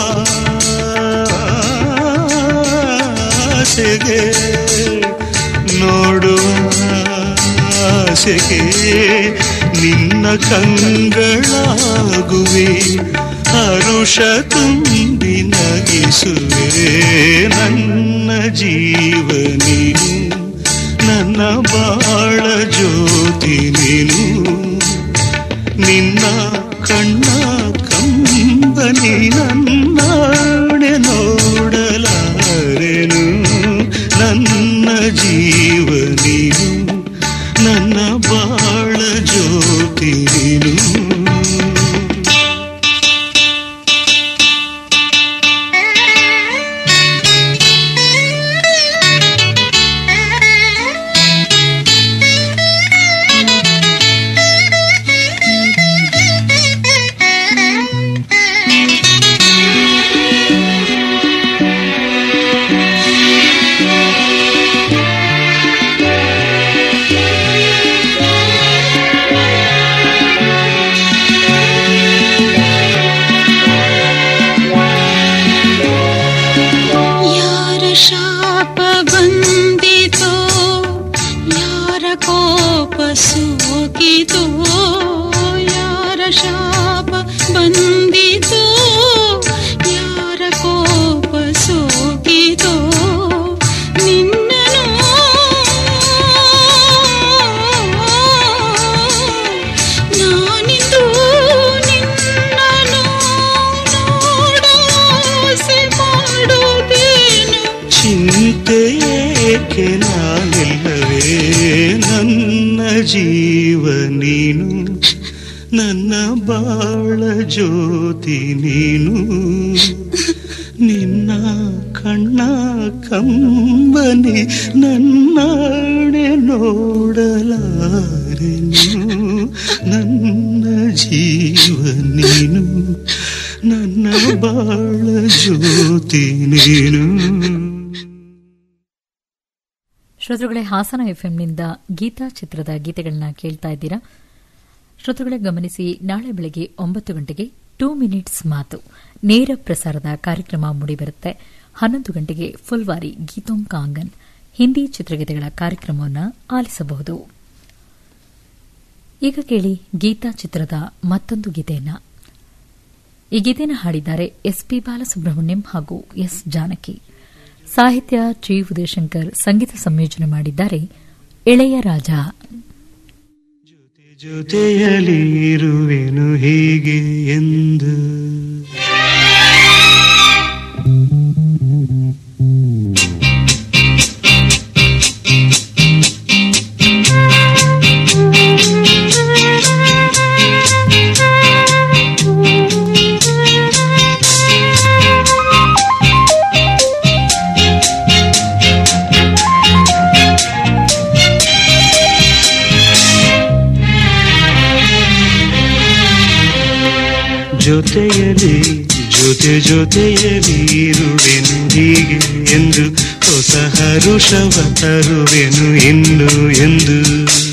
ಆಸೆಗೆ ನೋಡುವ ಆಸೆಗೆ ನಿನ್ನ ಕಂಗಳಾಗುವೆ ಹರುಷ ತುಂಬಿ ನಗಿಸುವೆ ನನ್ನ ಜೀವ ನೀನು ನನ್ನ ಬಾಳ ಜ್ಯೋತಿ ನೀನು ನಿನ್ನ ಕಣ್ಣ ಕಂಬನಿ ನನ್ನಾಡೆ ನೋಡಲಾರೆನು ನನ್ನ ಜೀವ ನೀನು ನನ್ನ ಬಾಳ ಜ್ಯೋತಿ ನೀನು ಯಾರ ಶಾಪ ಬಂದಿತೋ ಯಾರ ಕೋಪ ಸೋಕಿತೋ ಯಾರ ಶಾಪ ಬಂದಿತೋ ಯಾರ ಕೋಪ ಸೋಕಿತೋ ನಿನ್ನನು ನಾನಿಂದು ನಿನ್ನನು ನೋಡಾಸೆ ಮಾಡುತ್ತೇನು ಚಿಂತೆ ಏಕೆ ನಾನಿಲ್ಲವೇ ನನ್ನ ಜೀವ ನೀನು ನನ್ನ ಬಾಳ ಜ್ಯೋತಿ ನೀನು ನಿನ್ನ ಕಣ್ಣ ಕಂಬನಿ ನನ್ನಾಡೆ ನೋಡಲಾರೆನು ನನ್ನ ಜೀವ ನೀನು ನನ್ನ ಬಾಳ ಜ್ಯೋತಿ ನೀನು ಶ್ರೋತೃಗಳೇ ಹಾಸನ ಎಫ್ಎಂನಿಂದ ಗೀತಾ ಚಿತ್ರದ ಗೀತೆಗಳನ್ನ ಕೇಳ್ತಾ ಇದ್ದೀರಾ ಶ್ರೋತೃಗಳೇ ಗಮನಿಸಿ ನಾಳೆ ಬೆಳಗ್ಗೆ ಒಂಬತ್ತು ಗಂಟೆಗೆ ಟೂ ಮಿನಿಟ್ಸ್ ಮಾತು ನೇರ ಪ್ರಸಾರದ ಕಾರ್ಯಕ್ರಮ ಮೂಡಿಬರುತ್ತೆ ಹನ್ನೊಂದು ಗಂಟೆಗೆ ಫುಲ್ವಾರಿ ಗೀತೋಂ ಕಾಂಗನ್ ಹಿಂದಿ ಚಿತ್ರಗೀತೆಗಳ ಕಾರ್ಯಕ್ರಮವನ್ನು ಆಲಿಸಬಹುದು ಈಗ ಕೇಳಿ ಗೀತಾ ಚಿತ್ರದ ಮತ್ತೊಂದು ಗೀತೆಯನ್ನ ಈ ಗೀತೆಯನ್ನು ಹಾಡಿದ್ದಾರೆ ಎಸ್ಪಿ ಬಾಲಸುಬ್ರಹ್ಮಣ್ಯಂ ಹಾಗೂ ಎಸ್ ಜಾನಕಿ ಸಾಹಿತ್ಯ ಜಿ ಉದಯಶಂಕರ್ ಸಂಗೀತ ಸಂಯೋಜನೆ ಮಾಡಿದ್ದಾರೆ ಎಳೆಯ ರಾಜ ಜೊತೆಯಲಿ ಇರುವೆನು ಹೀಗೆ ಎಂದು ಜೊತೆಯಲಿ ಜೊತೆ ಜೊತೆಯಲಿ ಇರುವೆನು ಹೀಗೆ ಎಂದು ಹೊಸ ಹರುಷವ ತರುವೆನು ಇನ್ನು ಎಂದು